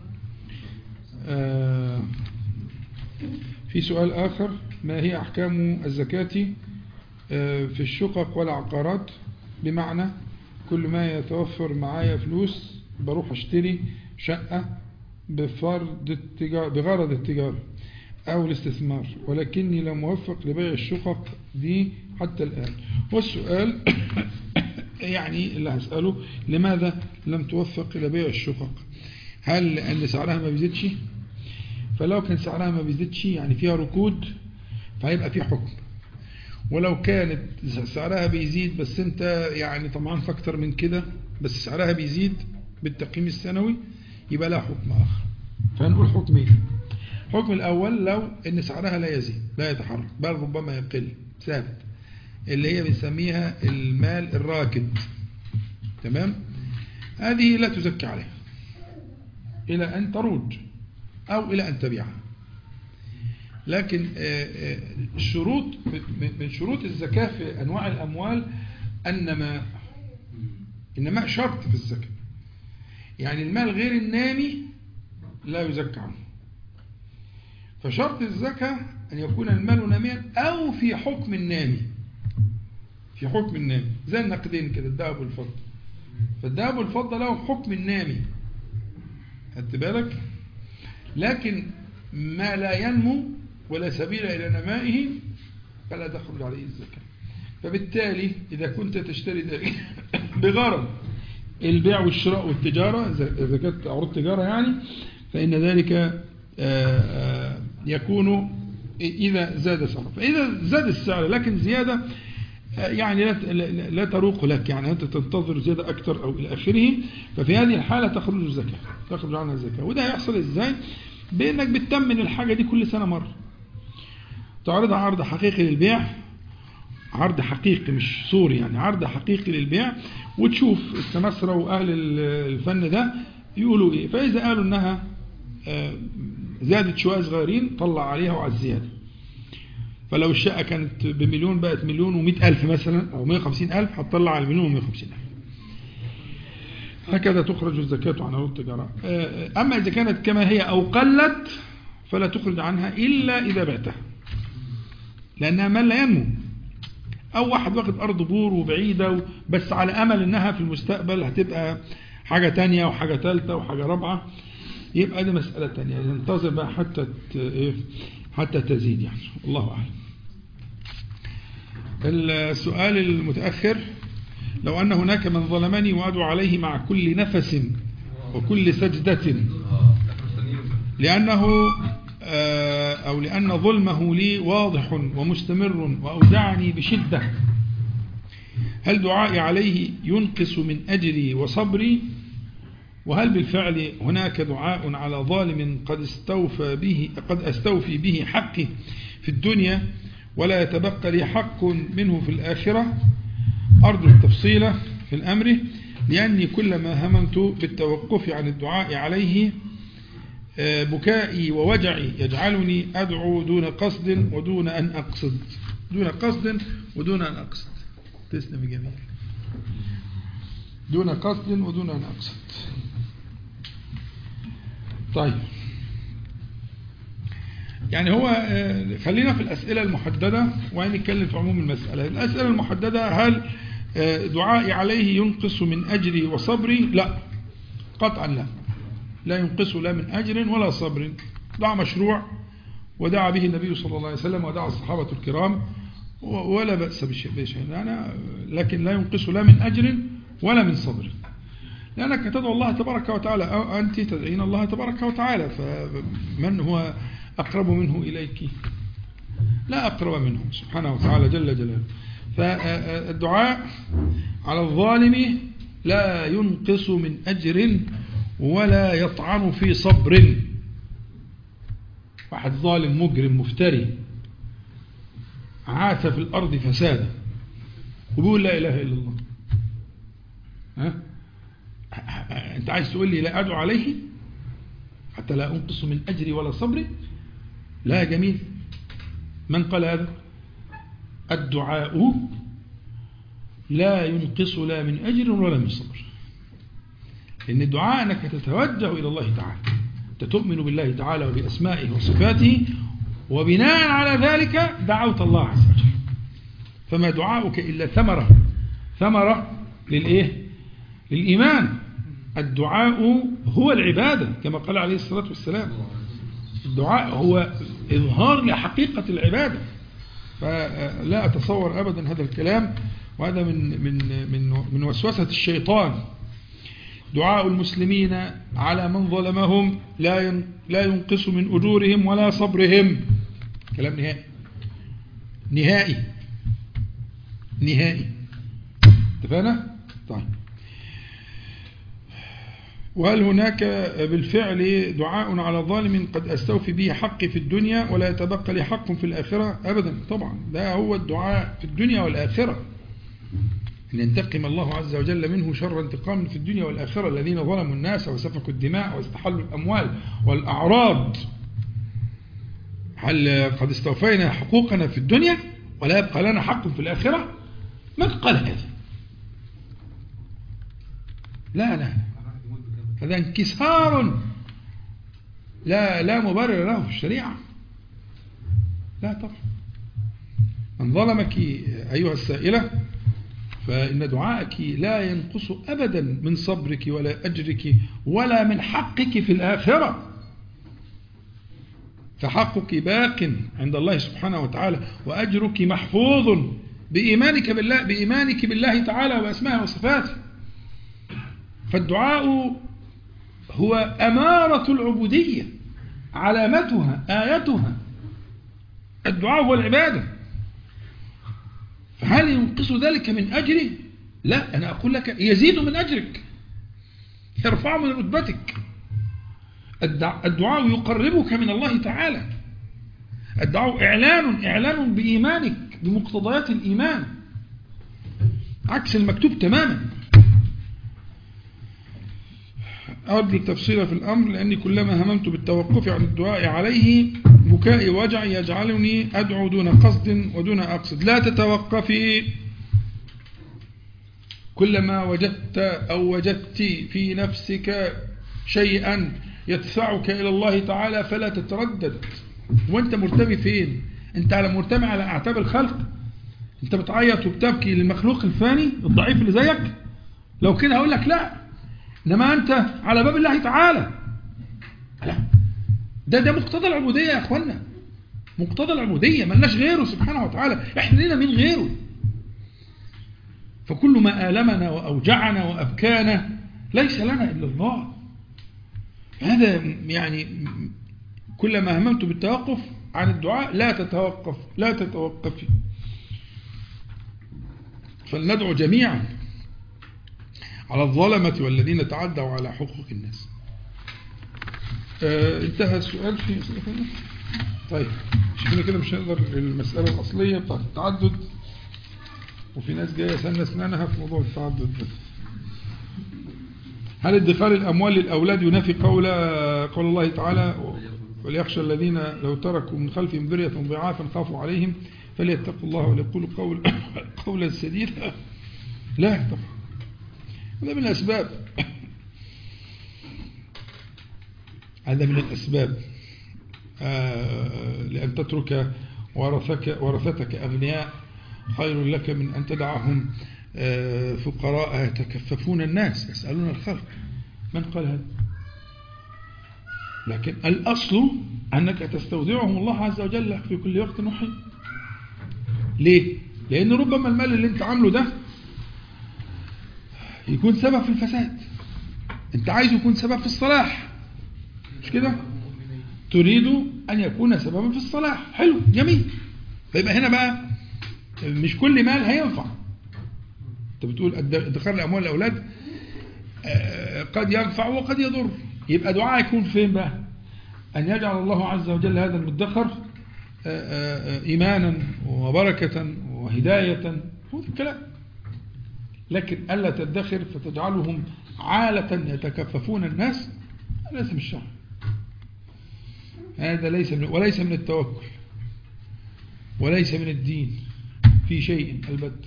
آه في سؤال اخر ما هي احكام الزكاه آه في الشقق والعقارات بمعنى كل ما يتوفر معايا فلوس بروح اشتري شقه بفرض التجاره بغرض التجاره أو الاستثمار ولكني لم موفق لبيع الشقق دي حتى الآن والسؤال يعني اللي هسأله لماذا لم توفق لبيع الشقق هل لأن سعرها ما بيزيدش فلو كان سعرها ما بيزيدش يعني فيها ركود فهيبقى في حكم ولو كانت سعرها بيزيد بس انت يعني طبعا في اكتر من كده بس سعرها بيزيد بالتقييم السنوي يبقى لها حكم آخر فهنقول حكمين الحكم الأول لو أن سعرها لا يزيد لا يتحرك بل ربما يقل ثابت اللي هي بنسميها المال الراكد تمام هذه لا تزكي عليها إلى أن تروج أو إلى أن تبيعها لكن الشروط من شروط الزكاة في أنواع الأموال النماء النماء شرط في الزكاة يعني المال غير النامي لا يزكى عنه فشرط الزكاة أن يكون المال ناميا أو في حكم النامي في حكم النامي زي النقدين كده الذهب والفضة فالذهب والفضة له حكم النامي خدت بالك لكن ما لا ينمو ولا سبيل إلى نمائه فلا تخرج عليه الزكاة فبالتالي إذا كنت تشتري ذلك بغرض البيع والشراء والتجارة إذا كانت عروض تجارة يعني فإن ذلك يكون إذا زاد سعره فإذا زاد السعر لكن زيادة يعني لا تروق لك يعني أنت تنتظر زيادة أكثر أو إلى آخره ففي هذه الحالة تخرج الزكاة تخرج عنها الزكاة وده هيحصل إزاي بأنك بتتمن الحاجة دي كل سنة مرة تعرضها عرض حقيقي للبيع عرض حقيقي مش صوري يعني عرض حقيقي للبيع وتشوف السمسرة وأهل الفن ده يقولوا إيه فإذا قالوا إنها آه، زادت شوية صغيرين طلع عليها وعلى الزيادة فلو الشقة كانت بمليون بقت مليون ومئة ألف مثلا أو مئة وخمسين ألف هتطلع على المليون ومئة وخمسين ألف هكذا تخرج الزكاة عن عروض التجارة آه، أما إذا كانت كما هي أو قلت فلا تخرج عنها إلا إذا بعتها لأنها مال لا ينمو أو واحد واخد أرض بور وبعيدة بس على أمل إنها في المستقبل هتبقى حاجة تانية وحاجة ثالثة وحاجة رابعة يبقى دي مسألة تانية ينتظر بقى حتى إيه حتى تزيد يعني الله أعلم السؤال المتأخر لو أن هناك من ظلمني وأدعو عليه مع كل نفس وكل سجدة لأنه آه، أو لأن ظلمه لي واضح ومستمر وأودعني بشدة هل دعائي عليه ينقص من أجري وصبري وهل بالفعل هناك دعاء على ظالم قد استوفى به قد استوفي به حقي في الدنيا ولا يتبقى لي حق منه في الآخرة أرجو التفصيل في الأمر لأني كلما هممت بالتوقف عن الدعاء عليه آه، بكائي ووجعي يجعلني أدعو دون قصد ودون أن أقصد دون قصد ودون أن أقصد تسلم جميل دون قصد ودون أن أقصد طيب يعني هو آه، خلينا في الأسئلة المحددة نتكلم في عموم المسألة الأسئلة المحددة هل آه، دعائي عليه ينقص من أجري وصبري لا قطعا لا لا ينقص لا من أجر ولا صبر دعا مشروع ودعا به النبي صلى الله عليه وسلم ودعا الصحابة الكرام ولا بأس بشيء أنا لكن لا ينقص لا من أجر ولا من صبر لأنك تدعو الله تبارك وتعالى أو أنت تدعين الله تبارك وتعالى فمن هو أقرب منه إليك لا أقرب منه سبحانه وتعالى جل جلاله فالدعاء على الظالم لا ينقص من أجر ولا يطعن في صبر واحد ظالم مجرم مفتري عاث في الأرض فسادا وبيقول لا إله إلا الله ها؟ أنت عايز تقول لي لا أدعو عليه حتى لا أنقص من أجري ولا صبري لا جميل من قال هذا الدعاء لا ينقص لا من أجر ولا من صبر لأن الدعاء أنك تتوجه إلى الله تعالى أنت تؤمن بالله تعالى وبأسمائه وصفاته وبناء على ذلك دعوت الله عز وجل فما دعاؤك إلا ثمرة ثمرة للإيه للإيمان الدعاء هو العبادة كما قال عليه الصلاة والسلام الدعاء هو إظهار لحقيقة العبادة فلا أتصور أبدا هذا الكلام وهذا من من من من وسوسة الشيطان دعاء المسلمين على من ظلمهم لا لا ينقص من أجورهم ولا صبرهم كلام نهائي نهائي نهائي اتفقنا؟ طيب وهل هناك بالفعل دعاء على ظالم قد أستوفي به حقي في الدنيا ولا يتبقى لي حق في الآخرة أبدا طبعا ده هو الدعاء في الدنيا والآخرة أن ينتقم الله عز وجل منه شر انتقام في الدنيا والآخرة الذين ظلموا الناس وسفكوا الدماء واستحلوا الأموال والأعراض هل قد استوفينا حقوقنا في الدنيا ولا يبقى لنا حق في الآخرة من قال هذا لا لا هذا انكسار لا لا مبرر له في الشريعة لا طبعا من ظلمك أيها السائلة فإن دعائك لا ينقص أبدا من صبرك ولا أجرك ولا من حقك في الآخرة فحقك باق عند الله سبحانه وتعالى وأجرك محفوظ بإيمانك بالله, بإيمانك بالله تعالى وأسمائه وصفاته فالدعاء هو أمارة العبودية علامتها آيتها الدعاء هو العبادة فهل ينقص ذلك من أجري لا أنا أقول لك يزيد من أجرك يرفع من رتبتك الدعاء يقربك من الله تعالى الدعاء إعلان إعلان بإيمانك بمقتضيات الإيمان عكس المكتوب تماما أود التفصيل في الأمر لأني كلما هممت بالتوقف عن الدعاء عليه بكائي وجعي يجعلني أدعو دون قصد ودون أقصد لا تتوقفي كلما وجدت أو وجدت في نفسك شيئا يدفعك إلى الله تعالى فلا تتردد وانت مرتمي فين انت على مرتمي على أعتاب الخلق انت بتعيط وبتبكي للمخلوق الفاني الضعيف اللي زيك لو كده هقول لك لا انما انت على باب الله تعالى لا ده ده مقتضى العبودية يا اخوانا مقتضى العبودية ملناش غيره سبحانه وتعالى احنا لنا من غيره فكل ما آلمنا وأوجعنا وأبكانا ليس لنا إلا الله هذا يعني كلما هممت بالتوقف عن الدعاء لا تتوقف لا تتوقفي فلندعو جميعا على الظلمة والذين تعدوا على حقوق الناس آه انتهى السؤال في طيب شكلنا كده مش هنقدر المسألة الأصلية بتاعت التعدد وفي ناس جاية سنة اسنانها في موضوع التعدد ده هل ادخار الأموال للأولاد ينافي قول قول الله تعالى وليخشى الذين لو تركوا من خلفهم ذرية ضعافا خافوا عليهم فليتقوا الله وليقولوا قول قولا سديدا لا طبعا هذا من الأسباب هذا من الأسباب آه لأن تترك ورثك ورثتك أغنياء خير لك من أن تدعهم آه فقراء يتكففون الناس يسألون الخلق من قال هذا لكن الأصل أنك تستودعهم الله عز وجل في كل وقت وحين ليه؟ لأن ربما المال اللي انت عامله ده يكون سبب في الفساد انت عايز يكون سبب في الصلاح مش كده تريد أن يكون سببا في الصلاح حلو جميل فيبقى هنا بقى مش كل مال هينفع انت بتقول ادخار الأموال الأولاد قد ينفع وقد يضر يبقى دعاء يكون فين بقى أن يجعل الله عز وجل هذا المدخر إيمانا وبركة وهداية هو الكلام لكن ألا تدخر فتجعلهم عالة يتكففون الناس ليس من الشرع هذا ليس من وليس من التوكل وليس من الدين في شيء البت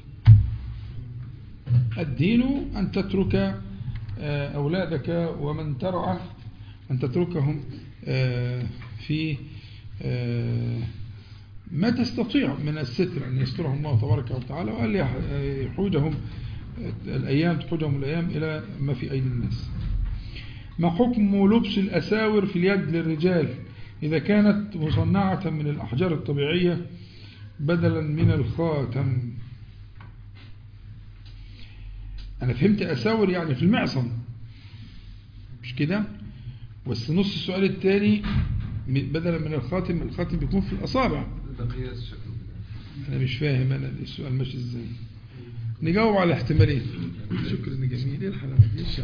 الدين أن تترك أولادك ومن ترعى أن تتركهم في ما تستطيع من الستر أن يسترهم الله تبارك وتعالى وأن يحوجهم الأيام تحوجهم الأيام إلى ما في أيدي الناس ما حكم لبس الأساور في اليد للرجال إذا كانت مصنعة من الأحجار الطبيعية بدلا من الخاتم أنا فهمت أساور يعني في المعصم مش كده بس نص السؤال الثاني بدلا من الخاتم الخاتم بيكون في الأصابع أنا مش فاهم أنا السؤال ماشي إزاي نجاوب على احتمالين شكرا جميل ايه الحلاوه دي ان شاء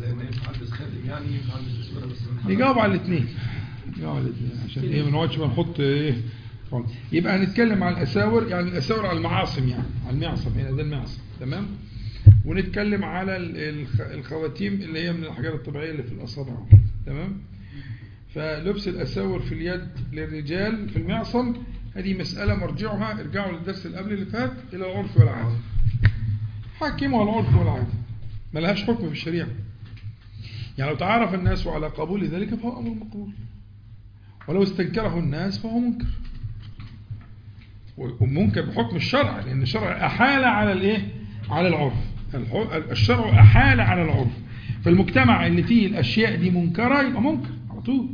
الله نجاوب على الاثنين نجاوب على الاثنين عشان ايه ما نقعدش بنحط ايه يبقى هنتكلم على الاساور يعني الاساور على المعاصم يعني على المعصم هنا ده المعصم تمام ونتكلم على الخواتيم اللي هي من الحاجات الطبيعيه اللي في الاصابع تمام فلبس الاساور في اليد للرجال في المعصم هذه مسألة مرجعها ارجعوا للدرس اللي قبل اللي فات إلى العرف والعادة حاكمها العرف والعادة ما لهاش حكم في الشريعة يعني لو تعرف الناس على قبول ذلك فهو أمر مقبول ولو استنكره الناس فهو منكر ومنكر بحكم الشرع لأن الشرع أحال على الإيه؟ على العرف الشرع أحال على العرف فالمجتمع اللي فيه الأشياء دي منكرة يبقى منكر على طول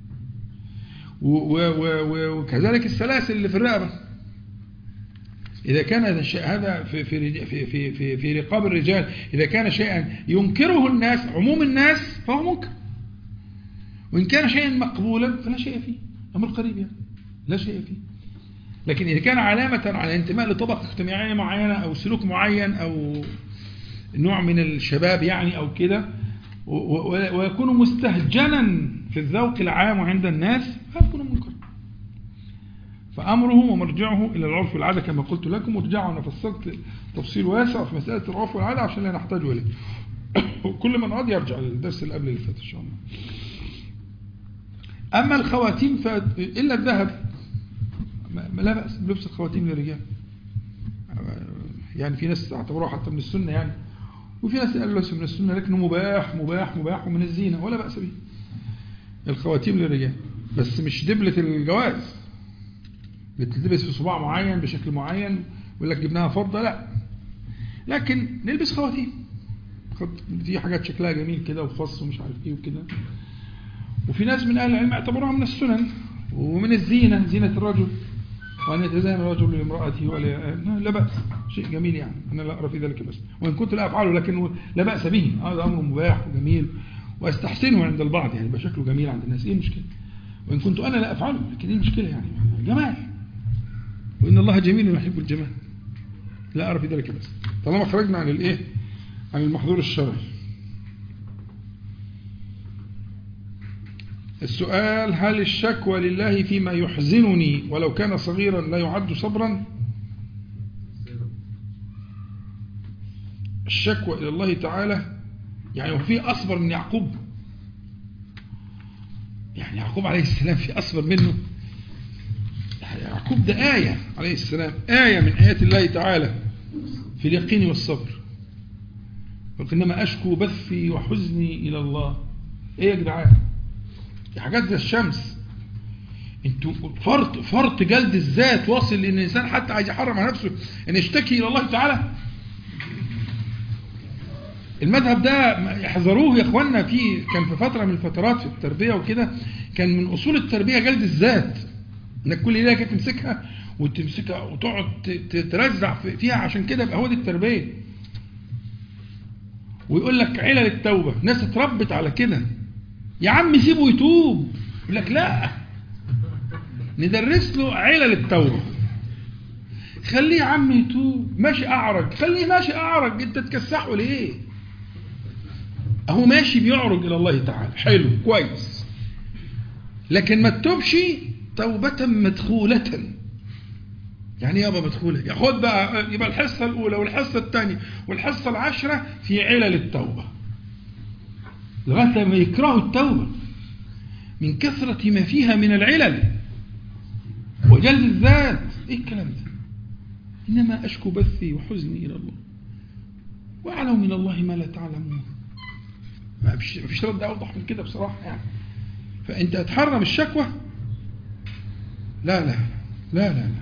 وكذلك السلاسل اللي في الرقبة إذا كان هذا الشيء هذا في في في في في, في رقاب الرجال إذا كان شيئا ينكره الناس عموم الناس فهو منكر وإن كان شيئا مقبولا فلا شيء فيه أمر قريب يعني لا شيء فيه لكن إذا كان علامة على انتماء لطبقة اجتماعية معينة أو سلوك معين أو نوع من الشباب يعني أو كده ويكون مستهجنا في الذوق العام عند الناس فيكون منكر فأمره ومرجعه إلى العرف والعادة كما قلت لكم وارجعوا أنا فصلت تفصيل واسع في مسألة العرف والعادة عشان لا نحتاج إليه كل من أراد يرجع للدرس اللي قبل اللي فات إن شاء الله أما الخواتيم فإلا الذهب ما لا بأس بلبس الخواتيم للرجال يعني في ناس اعتبروها حتى من السنة يعني وفي ناس قالوا ليس من السنة لكنه مباح مباح مباح ومن الزينة ولا بأس به الخواتيم للرجال بس مش دبلة الجواز بتلبس في صباع معين بشكل معين ويقول لك جبناها فرضة لا لكن نلبس خواتيم في حاجات شكلها جميل كده وفص ومش عارف ايه وكده وفي ناس من اهل العلم اعتبروها من السنن ومن الزينة زينة الرجل وأن يتزين الرجل لامرأته ولا لا بأس شيء جميل يعني أنا لا أرى في ذلك بس وإن كنت لا أفعله لكن لا بأس به هذا أمر مباح وجميل وأستحسنه عند البعض يعني يبقى شكله جميل عند الناس إيه المشكلة وإن كنت أنا لا أفعله لكن إيه المشكلة يعني جمال وإن الله جميل يحب الجمال لا أرى في ذلك بس طالما خرجنا عن الإيه عن المحظور الشرعي السؤال هل الشكوى لله فيما يحزنني ولو كان صغيرا لا يعد صبرا الشكوى إلى الله تعالى يعني وفي أصبر من يعقوب يعني يعقوب عليه السلام في أصبر منه يعقوب ده آية عليه السلام آية من آيات الله تعالى في اليقين والصبر إنما أشكو بثي وحزني إلى الله إيه يا جدعان دي حاجات زي الشمس انتوا فرط فرط جلد الذات واصل لان الانسان حتى عايز يحرم على نفسه ان يشتكي الى الله تعالى المذهب ده يحذروه يا اخوانا في كان في فتره من الفترات في التربيه وكده كان من اصول التربيه جلد الذات انك كل ليله كده تمسكها وتمسكها وتقعد ترزع فيها عشان كده يبقى هو دي التربيه ويقول لك علل التوبه ناس اتربت على كده يا عم سيبه يتوب يقول لك لا ندرس له علل التوبة خليه يا عم يتوب ماشي أعرج خليه ماشي أعرج أنت تكسحه ليه أهو ماشي بيعرج إلى الله تعالى حلو كويس لكن ما تتوبش توبة مدخولة يعني يابا مدخولة ياخد بقى يبقى الحصة الأولى والحصة الثانية والحصة العشرة في علل التوبة لغاية لما يكرهوا التوبة من كثرة ما فيها من العلل وجلد الذات ايه الكلام ده انما اشكو بثي وحزني الى الله واعلم من الله ما لا تعلمون ما فيش رد اوضح من كده بصراحة يعني فانت اتحرم الشكوى لا لا لا لا, لا.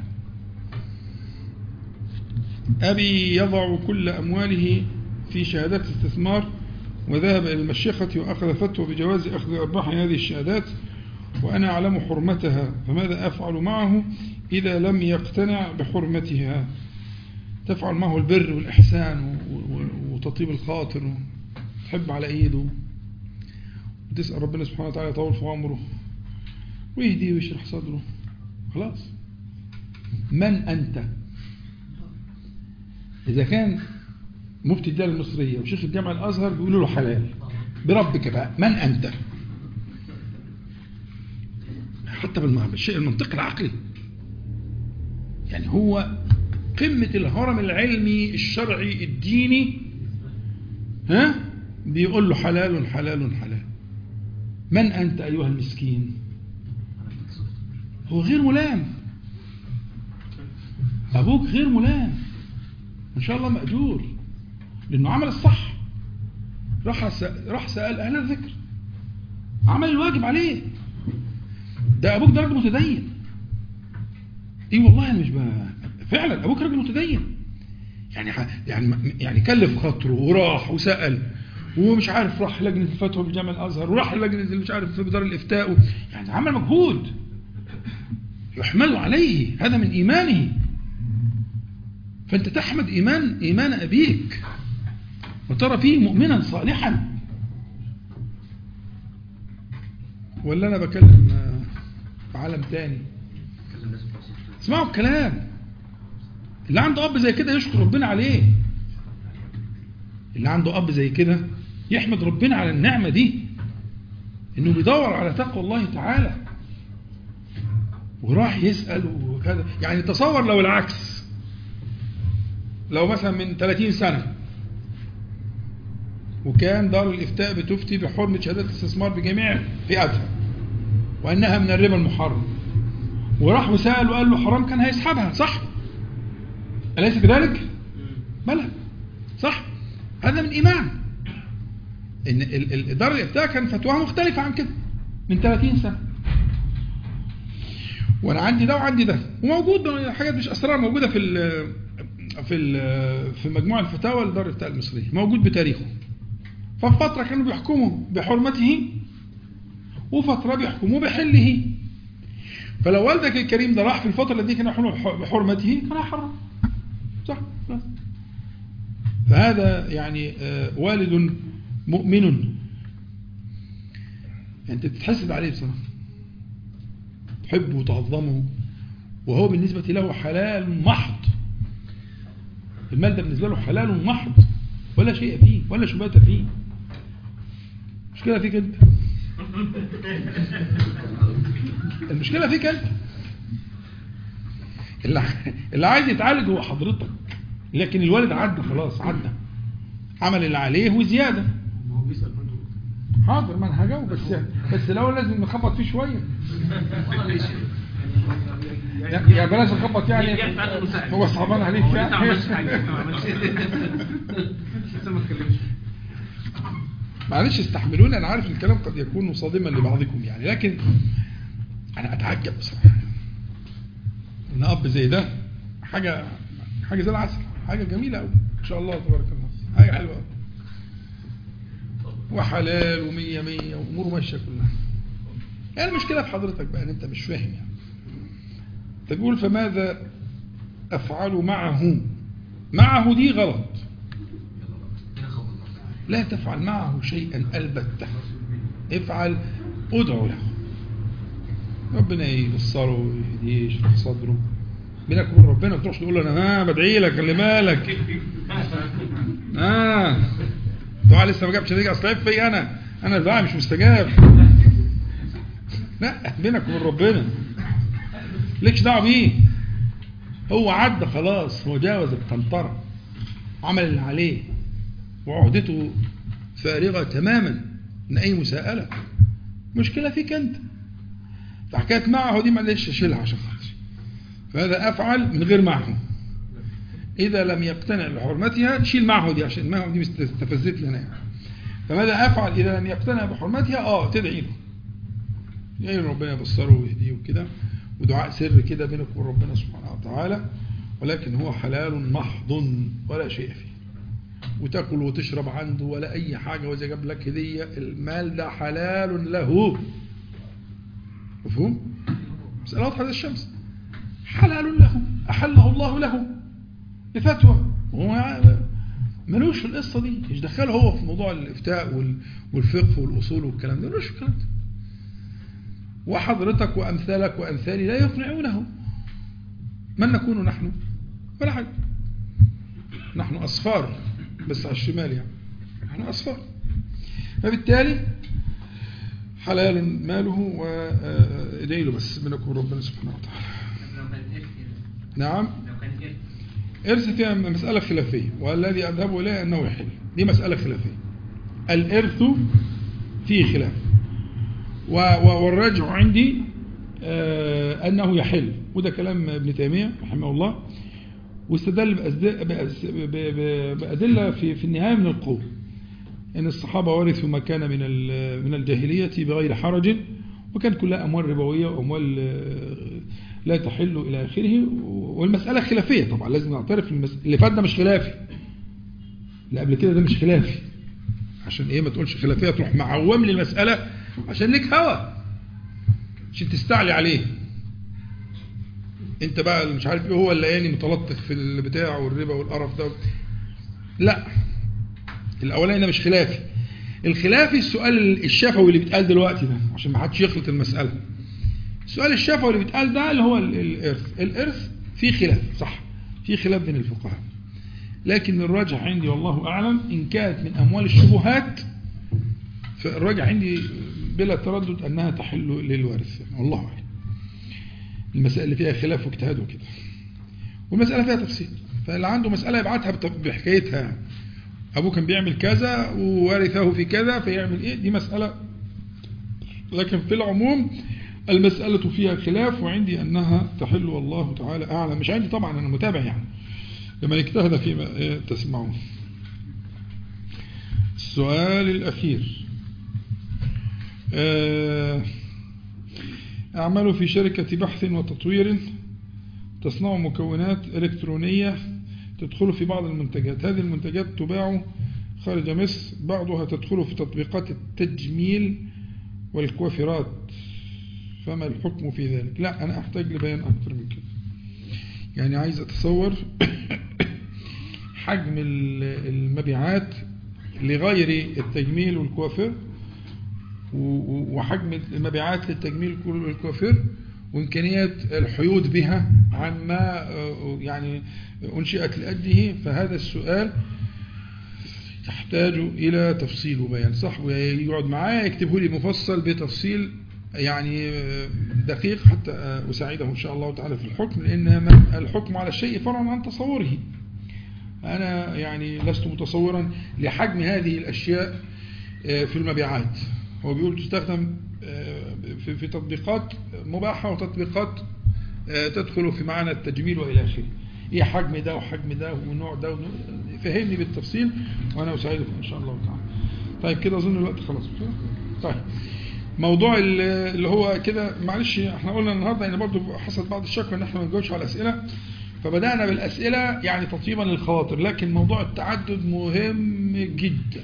أبي يضع كل أمواله في شهادات استثمار وذهب إلى المشيخة وأخذ فتوى بجواز أخذ أرباح هذه الشهادات وأنا أعلم حرمتها فماذا أفعل معه إذا لم يقتنع بحرمتها تفعل معه البر والإحسان وتطيب الخاطر تحب على إيده وتسأل ربنا سبحانه وتعالى يطول في عمره ويهديه ويشرح صدره خلاص من أنت إذا كان مفتي الدولة المصرية وشيخ الجامعة الأزهر بيقولوا له حلال بربك بقى من أنت حتى بالشيء المنطق العقلي يعني هو قمة الهرم العلمي الشرعي الديني ها بيقول له حلال حلال حلال من أنت أيها المسكين هو غير ملام أبوك غير ملام إن شاء الله مأجور لأنه عمل الصح راح راح سأل أهل الذكر عمل الواجب عليه ده أبوك ده راجل متدين إيه والله أنا مش بقى فعلا أبوك راجل متدين يعني يعني يعني كلف خاطره وراح وسأل ومش عارف راح لجنة الفتوى في جامع الأزهر وراح لجنة مش عارف في دار الإفتاء يعني عمل مجهود يحمل عليه هذا من إيمانه فأنت تحمد إيمان إيمان أبيك وترى فيه مؤمنا صالحا ولا أنا بكلم في عالم تاني اسمعوا الكلام اللي عنده أب زي كده يشكر ربنا عليه اللي عنده أب زي كده يحمد ربنا على النعمة دي إنه بيدور على تقوى الله تعالى وراح يسأل هذا يعني تصور لو العكس لو مثلا من 30 سنة وكان دار الإفتاء بتفتي بحرمة شهادات الاستثمار بجميع فئاتها وأنها من الربا المحرم وراح وسأل وقال له حرام كان هيسحبها صح أليس كذلك؟ بلى صح هذا من إيمان إن ال- ال- دار الإفتاء كان فتواها مختلفة عن كده من 30 سنة وانا عندي ده وعندي ده وموجود حاجات مش اسرار موجوده في ال في ال في مجموع الفتاوى لدار الافتاء المصريه موجود بتاريخه ففي فتره كانوا بيحكموا بحرمته وفتره بيحكموا بحله فلو والدك الكريم ده راح في الفتره التي كان يحكم بحرمته كان هيحرم صح بس. فهذا يعني آه، والد مؤمن انت تتحسد عليه بصراحه تحبه وتعظمه وهو بالنسبة له حلال محض المال ده بالنسبة له حلال محض ولا شيء فيه ولا شبهة فيه المشكلة فيك انت المشكلة فيك انت اللي, اللي عايز يتعالج هو حضرتك لكن الوالد عدى خلاص عدى عمل اللي عليه وزيادة ما هو بيسأل برضه حاضر ما انا هجاوب بس بس الاول لازم نخبط فيه شويه يا يا بلاش نخبط يعني هو صعبان عليك هو يعني لسه ما عملش حاجه ما عملش لسه ما اتكلمش معلش استحملوني انا عارف الكلام قد يكون صادما لبعضكم يعني لكن انا اتعجب بصراحه ان اب زي ده حاجه حاجه زي العسل حاجه جميله قوي ان شاء الله تبارك الله حاجه حلوه قوي وحلال ومية مية واموره ماشيه كلها يعني المشكله في حضرتك بقى ان انت مش فاهم يعني تقول فماذا افعل معه معه دي غلط لا تفعل معه شيئا البته افعل ادعو له ربنا يبصره ويهديه يشرح صدره بينك وبين ربنا ما تروحش تقول له انا ها بدعي لك خلي بالك اه دعاء لسه ما جابش نتيجه اصل عيب فيا انا انا دعاء مش مستجاب لا بينك وبين ربنا ليكش دعوه بيه هو عدى خلاص هو جاوز القنطره عمل اللي عليه وعهدته فارغه تماما من اي مساءله مشكله فيك انت فحكايه معه دي معلش اشيلها عشان خاطري فهذا افعل من غير معه إذا لم يقتنع بحرمتها شيل معه دي عشان معه دي استفزت لنا يعني. فماذا أفعل إذا لم يقتنع بحرمتها آه تدعي له يعني ربنا يبصره ويهديه وكده ودعاء سر كده بينك وبين ربنا سبحانه وتعالى ولكن هو حلال محض ولا شيء فيه وتاكل وتشرب عنده ولا أي حاجة وإذا جاب لك هدية المال ده حلال له مفهوم؟ مسألة واضحة زي الشمس حلال له أحله الله له بفتوى وهو ملوش في القصة دي مش دخله هو في موضوع الإفتاء وال- والفقه والأصول والكلام ده ملوش في الكلام ده وحضرتك وأمثالك وأمثالي لا يقنعونه من نكون نحن ولا حاجة نحن أصفار بس على الشمال يعني نحن أصفار فبالتالي حلال ماله وإدعي له بس بينك وبين ربنا سبحانه وتعالى لو كان إرث نعم لو كان إرث إرث فيها مسألة خلافية والذي أذهب إليه أنه يحل دي مسألة خلافية الإرث فيه خلاف و- و- والراجع عندي آه، أنه يحل وده كلام ابن تيمية رحمه الله واستدل بأسد- بأس- ب- ب- بأدلة في في النهاية من القول أن الصحابة ورثوا ما كان من ال- من الجاهلية بغير حرج وكان كلها أموال ربوية وأموال آه، لا تحل إلى آخره والمسألة خلافية طبعا لازم نعترف المس... اللي فات ده مش خلافي اللي قبل كده ده مش خلافي عشان ايه ما تقولش خلافية تروح معوم لي المسألة عشان ليك هوى عشان تستعلي عليه انت بقى اللي مش عارف ايه هو اللياني متلطخ في البتاع والربا والقرف ده لا الاولاني ده مش خلافي الخلافي السؤال الشفوي اللي بيتقال دلوقتي ده عشان ما حدش يخلط المسألة السؤال الشفوي اللي بيتقال ده اللي هو ال- الإرث الإرث فيه خلاف صح في خلاف بين الفقهاء لكن الراجح عندي والله أعلم إن كانت من أموال الشبهات فالراجح عندي بلا تردد أنها تحل للوارث يعني والله أعلم المسائل اللي فيها خلاف واجتهاد وكده والمسألة فيها تفصيل فاللي عنده مسألة يبعتها بت- بحكايتها يعني. أبوه كان بيعمل كذا وورثه في كذا فيعمل إيه دي مسألة لكن في العموم المسألة فيها خلاف وعندي أنها تحل والله تعالى أعلم مش عندي طبعا أنا متابع يعني لمن اجتهد فيما إيه تسمعون السؤال الأخير آه، أعمل في شركة بحث وتطوير تصنع مكونات إلكترونية تدخل في بعض المنتجات هذه المنتجات تباع خارج مصر بعضها تدخل في تطبيقات التجميل والكوافرات فما الحكم في ذلك لا أنا أحتاج لبيان أكثر من كده يعني عايز أتصور حجم ال- المبيعات لغير التجميل والكوافير و- و- وحجم المبيعات للتجميل والكوافير وإمكانية الحيود بها عما آه، يعني أنشئت لأجله فهذا السؤال يحتاج إلى تفصيل وبيان صح ويقعد معايا يكتبه لي مفصل بتفصيل يعني آه، دقيق حتى آه، أساعده إن شاء الله تعالى في الحكم لأن من- الحكم على الشيء فرع عن تصوره أنا يعني لست متصورا لحجم هذه الأشياء آه، في المبيعات هو بيقول تستخدم آه، في في تطبيقات مباحة وتطبيقات آه، تدخل في معنى التجميل وإلى آخره إيه حجم ده وحجم ده ونوع ده ونوع فهمني بالتفصيل وأنا أساعدك إن شاء الله تعالى طيب كده أظن الوقت خلاص مش كده؟ طيب موضوع ال- اللي هو كده معلش احنا قلنا النهارده ان برضه حصلت بعض الشكوى ان احنا ما نجاوبش على الاسئله فبدانا بالاسئله يعني تطيبا للخواطر لكن موضوع التعدد مهم جدا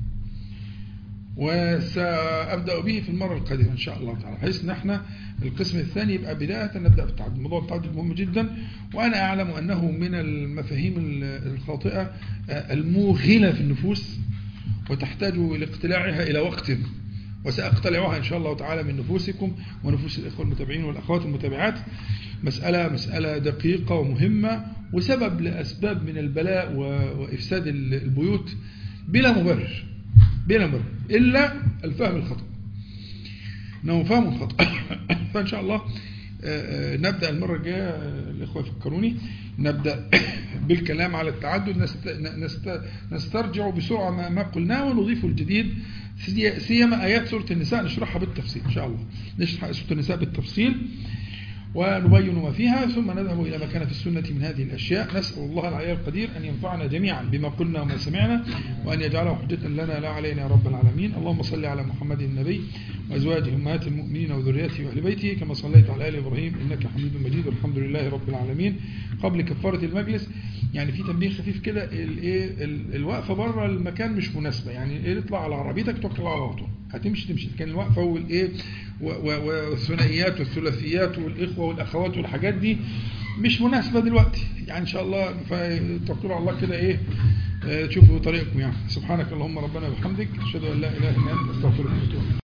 وسأبدأ به في المرة القادمة إن شاء الله تعالى بحيث أن احنا القسم الثاني يبقى بداية نبدأ بالتعدد موضوع التعدد مهم جدا وأنا أعلم أنه من المفاهيم الخاطئة آه، الموغلة في النفوس وتحتاج لاقتلاعها إلى وقت وسأقتلعها إن شاء الله تعالى من نفوسكم ونفوس الإخوة المتابعين والأخوات المتابعات مسألة مسألة دقيقة ومهمة وسبب لأسباب من البلاء و- وإفساد ال- البيوت بلا مبرر بلا مبرر إلا الفهم الخطأ إنه فهم خطأ فإن شاء الله آه، آه، نبدأ المرة الجاية آه، الإخوة يفكروني نبدأ بالكلام على التعدد نست... نست... نسترجع بسرعة ما, ما قلناه ونضيف الجديد سي- سيما آيات سورة النساء نشرحها بالتفصيل إن شاء الله نشرح سورة النساء بالتفصيل ونبين ما فيها ثم نذهب إلى ما كان في السنة من هذه الأشياء نسأل الله العلي القدير أن ينفعنا جميعا بما قلنا وما سمعنا وأن يجعله حجة لنا لا علينا يا رب العالمين اللهم صل على محمد النبي وأزواجه أمهات المؤمنين وذريته وأهل بيته كما صليت على آل إبراهيم إنك حميد مجيد والحمد لله رب العالمين قبل كفارة المجلس يعني في تنبيه خفيف كده الايه ال- الوقفة بره المكان مش مناسبة يعني ايه تطلع على عربيتك توكل على الله هتمشي تمشي كان الوقفة والايه و- و- والثنائيات والثلاثيات والإخوة والأخوات والحاجات دي مش مناسبة دلوقتي يعني إن شاء الله فتوكلوا على الله كده إيه آه، تشوفوا طريقكم يعني سبحانك اللهم ربنا وبحمدك أشهد أن لا إله إلا أنت أستغفرك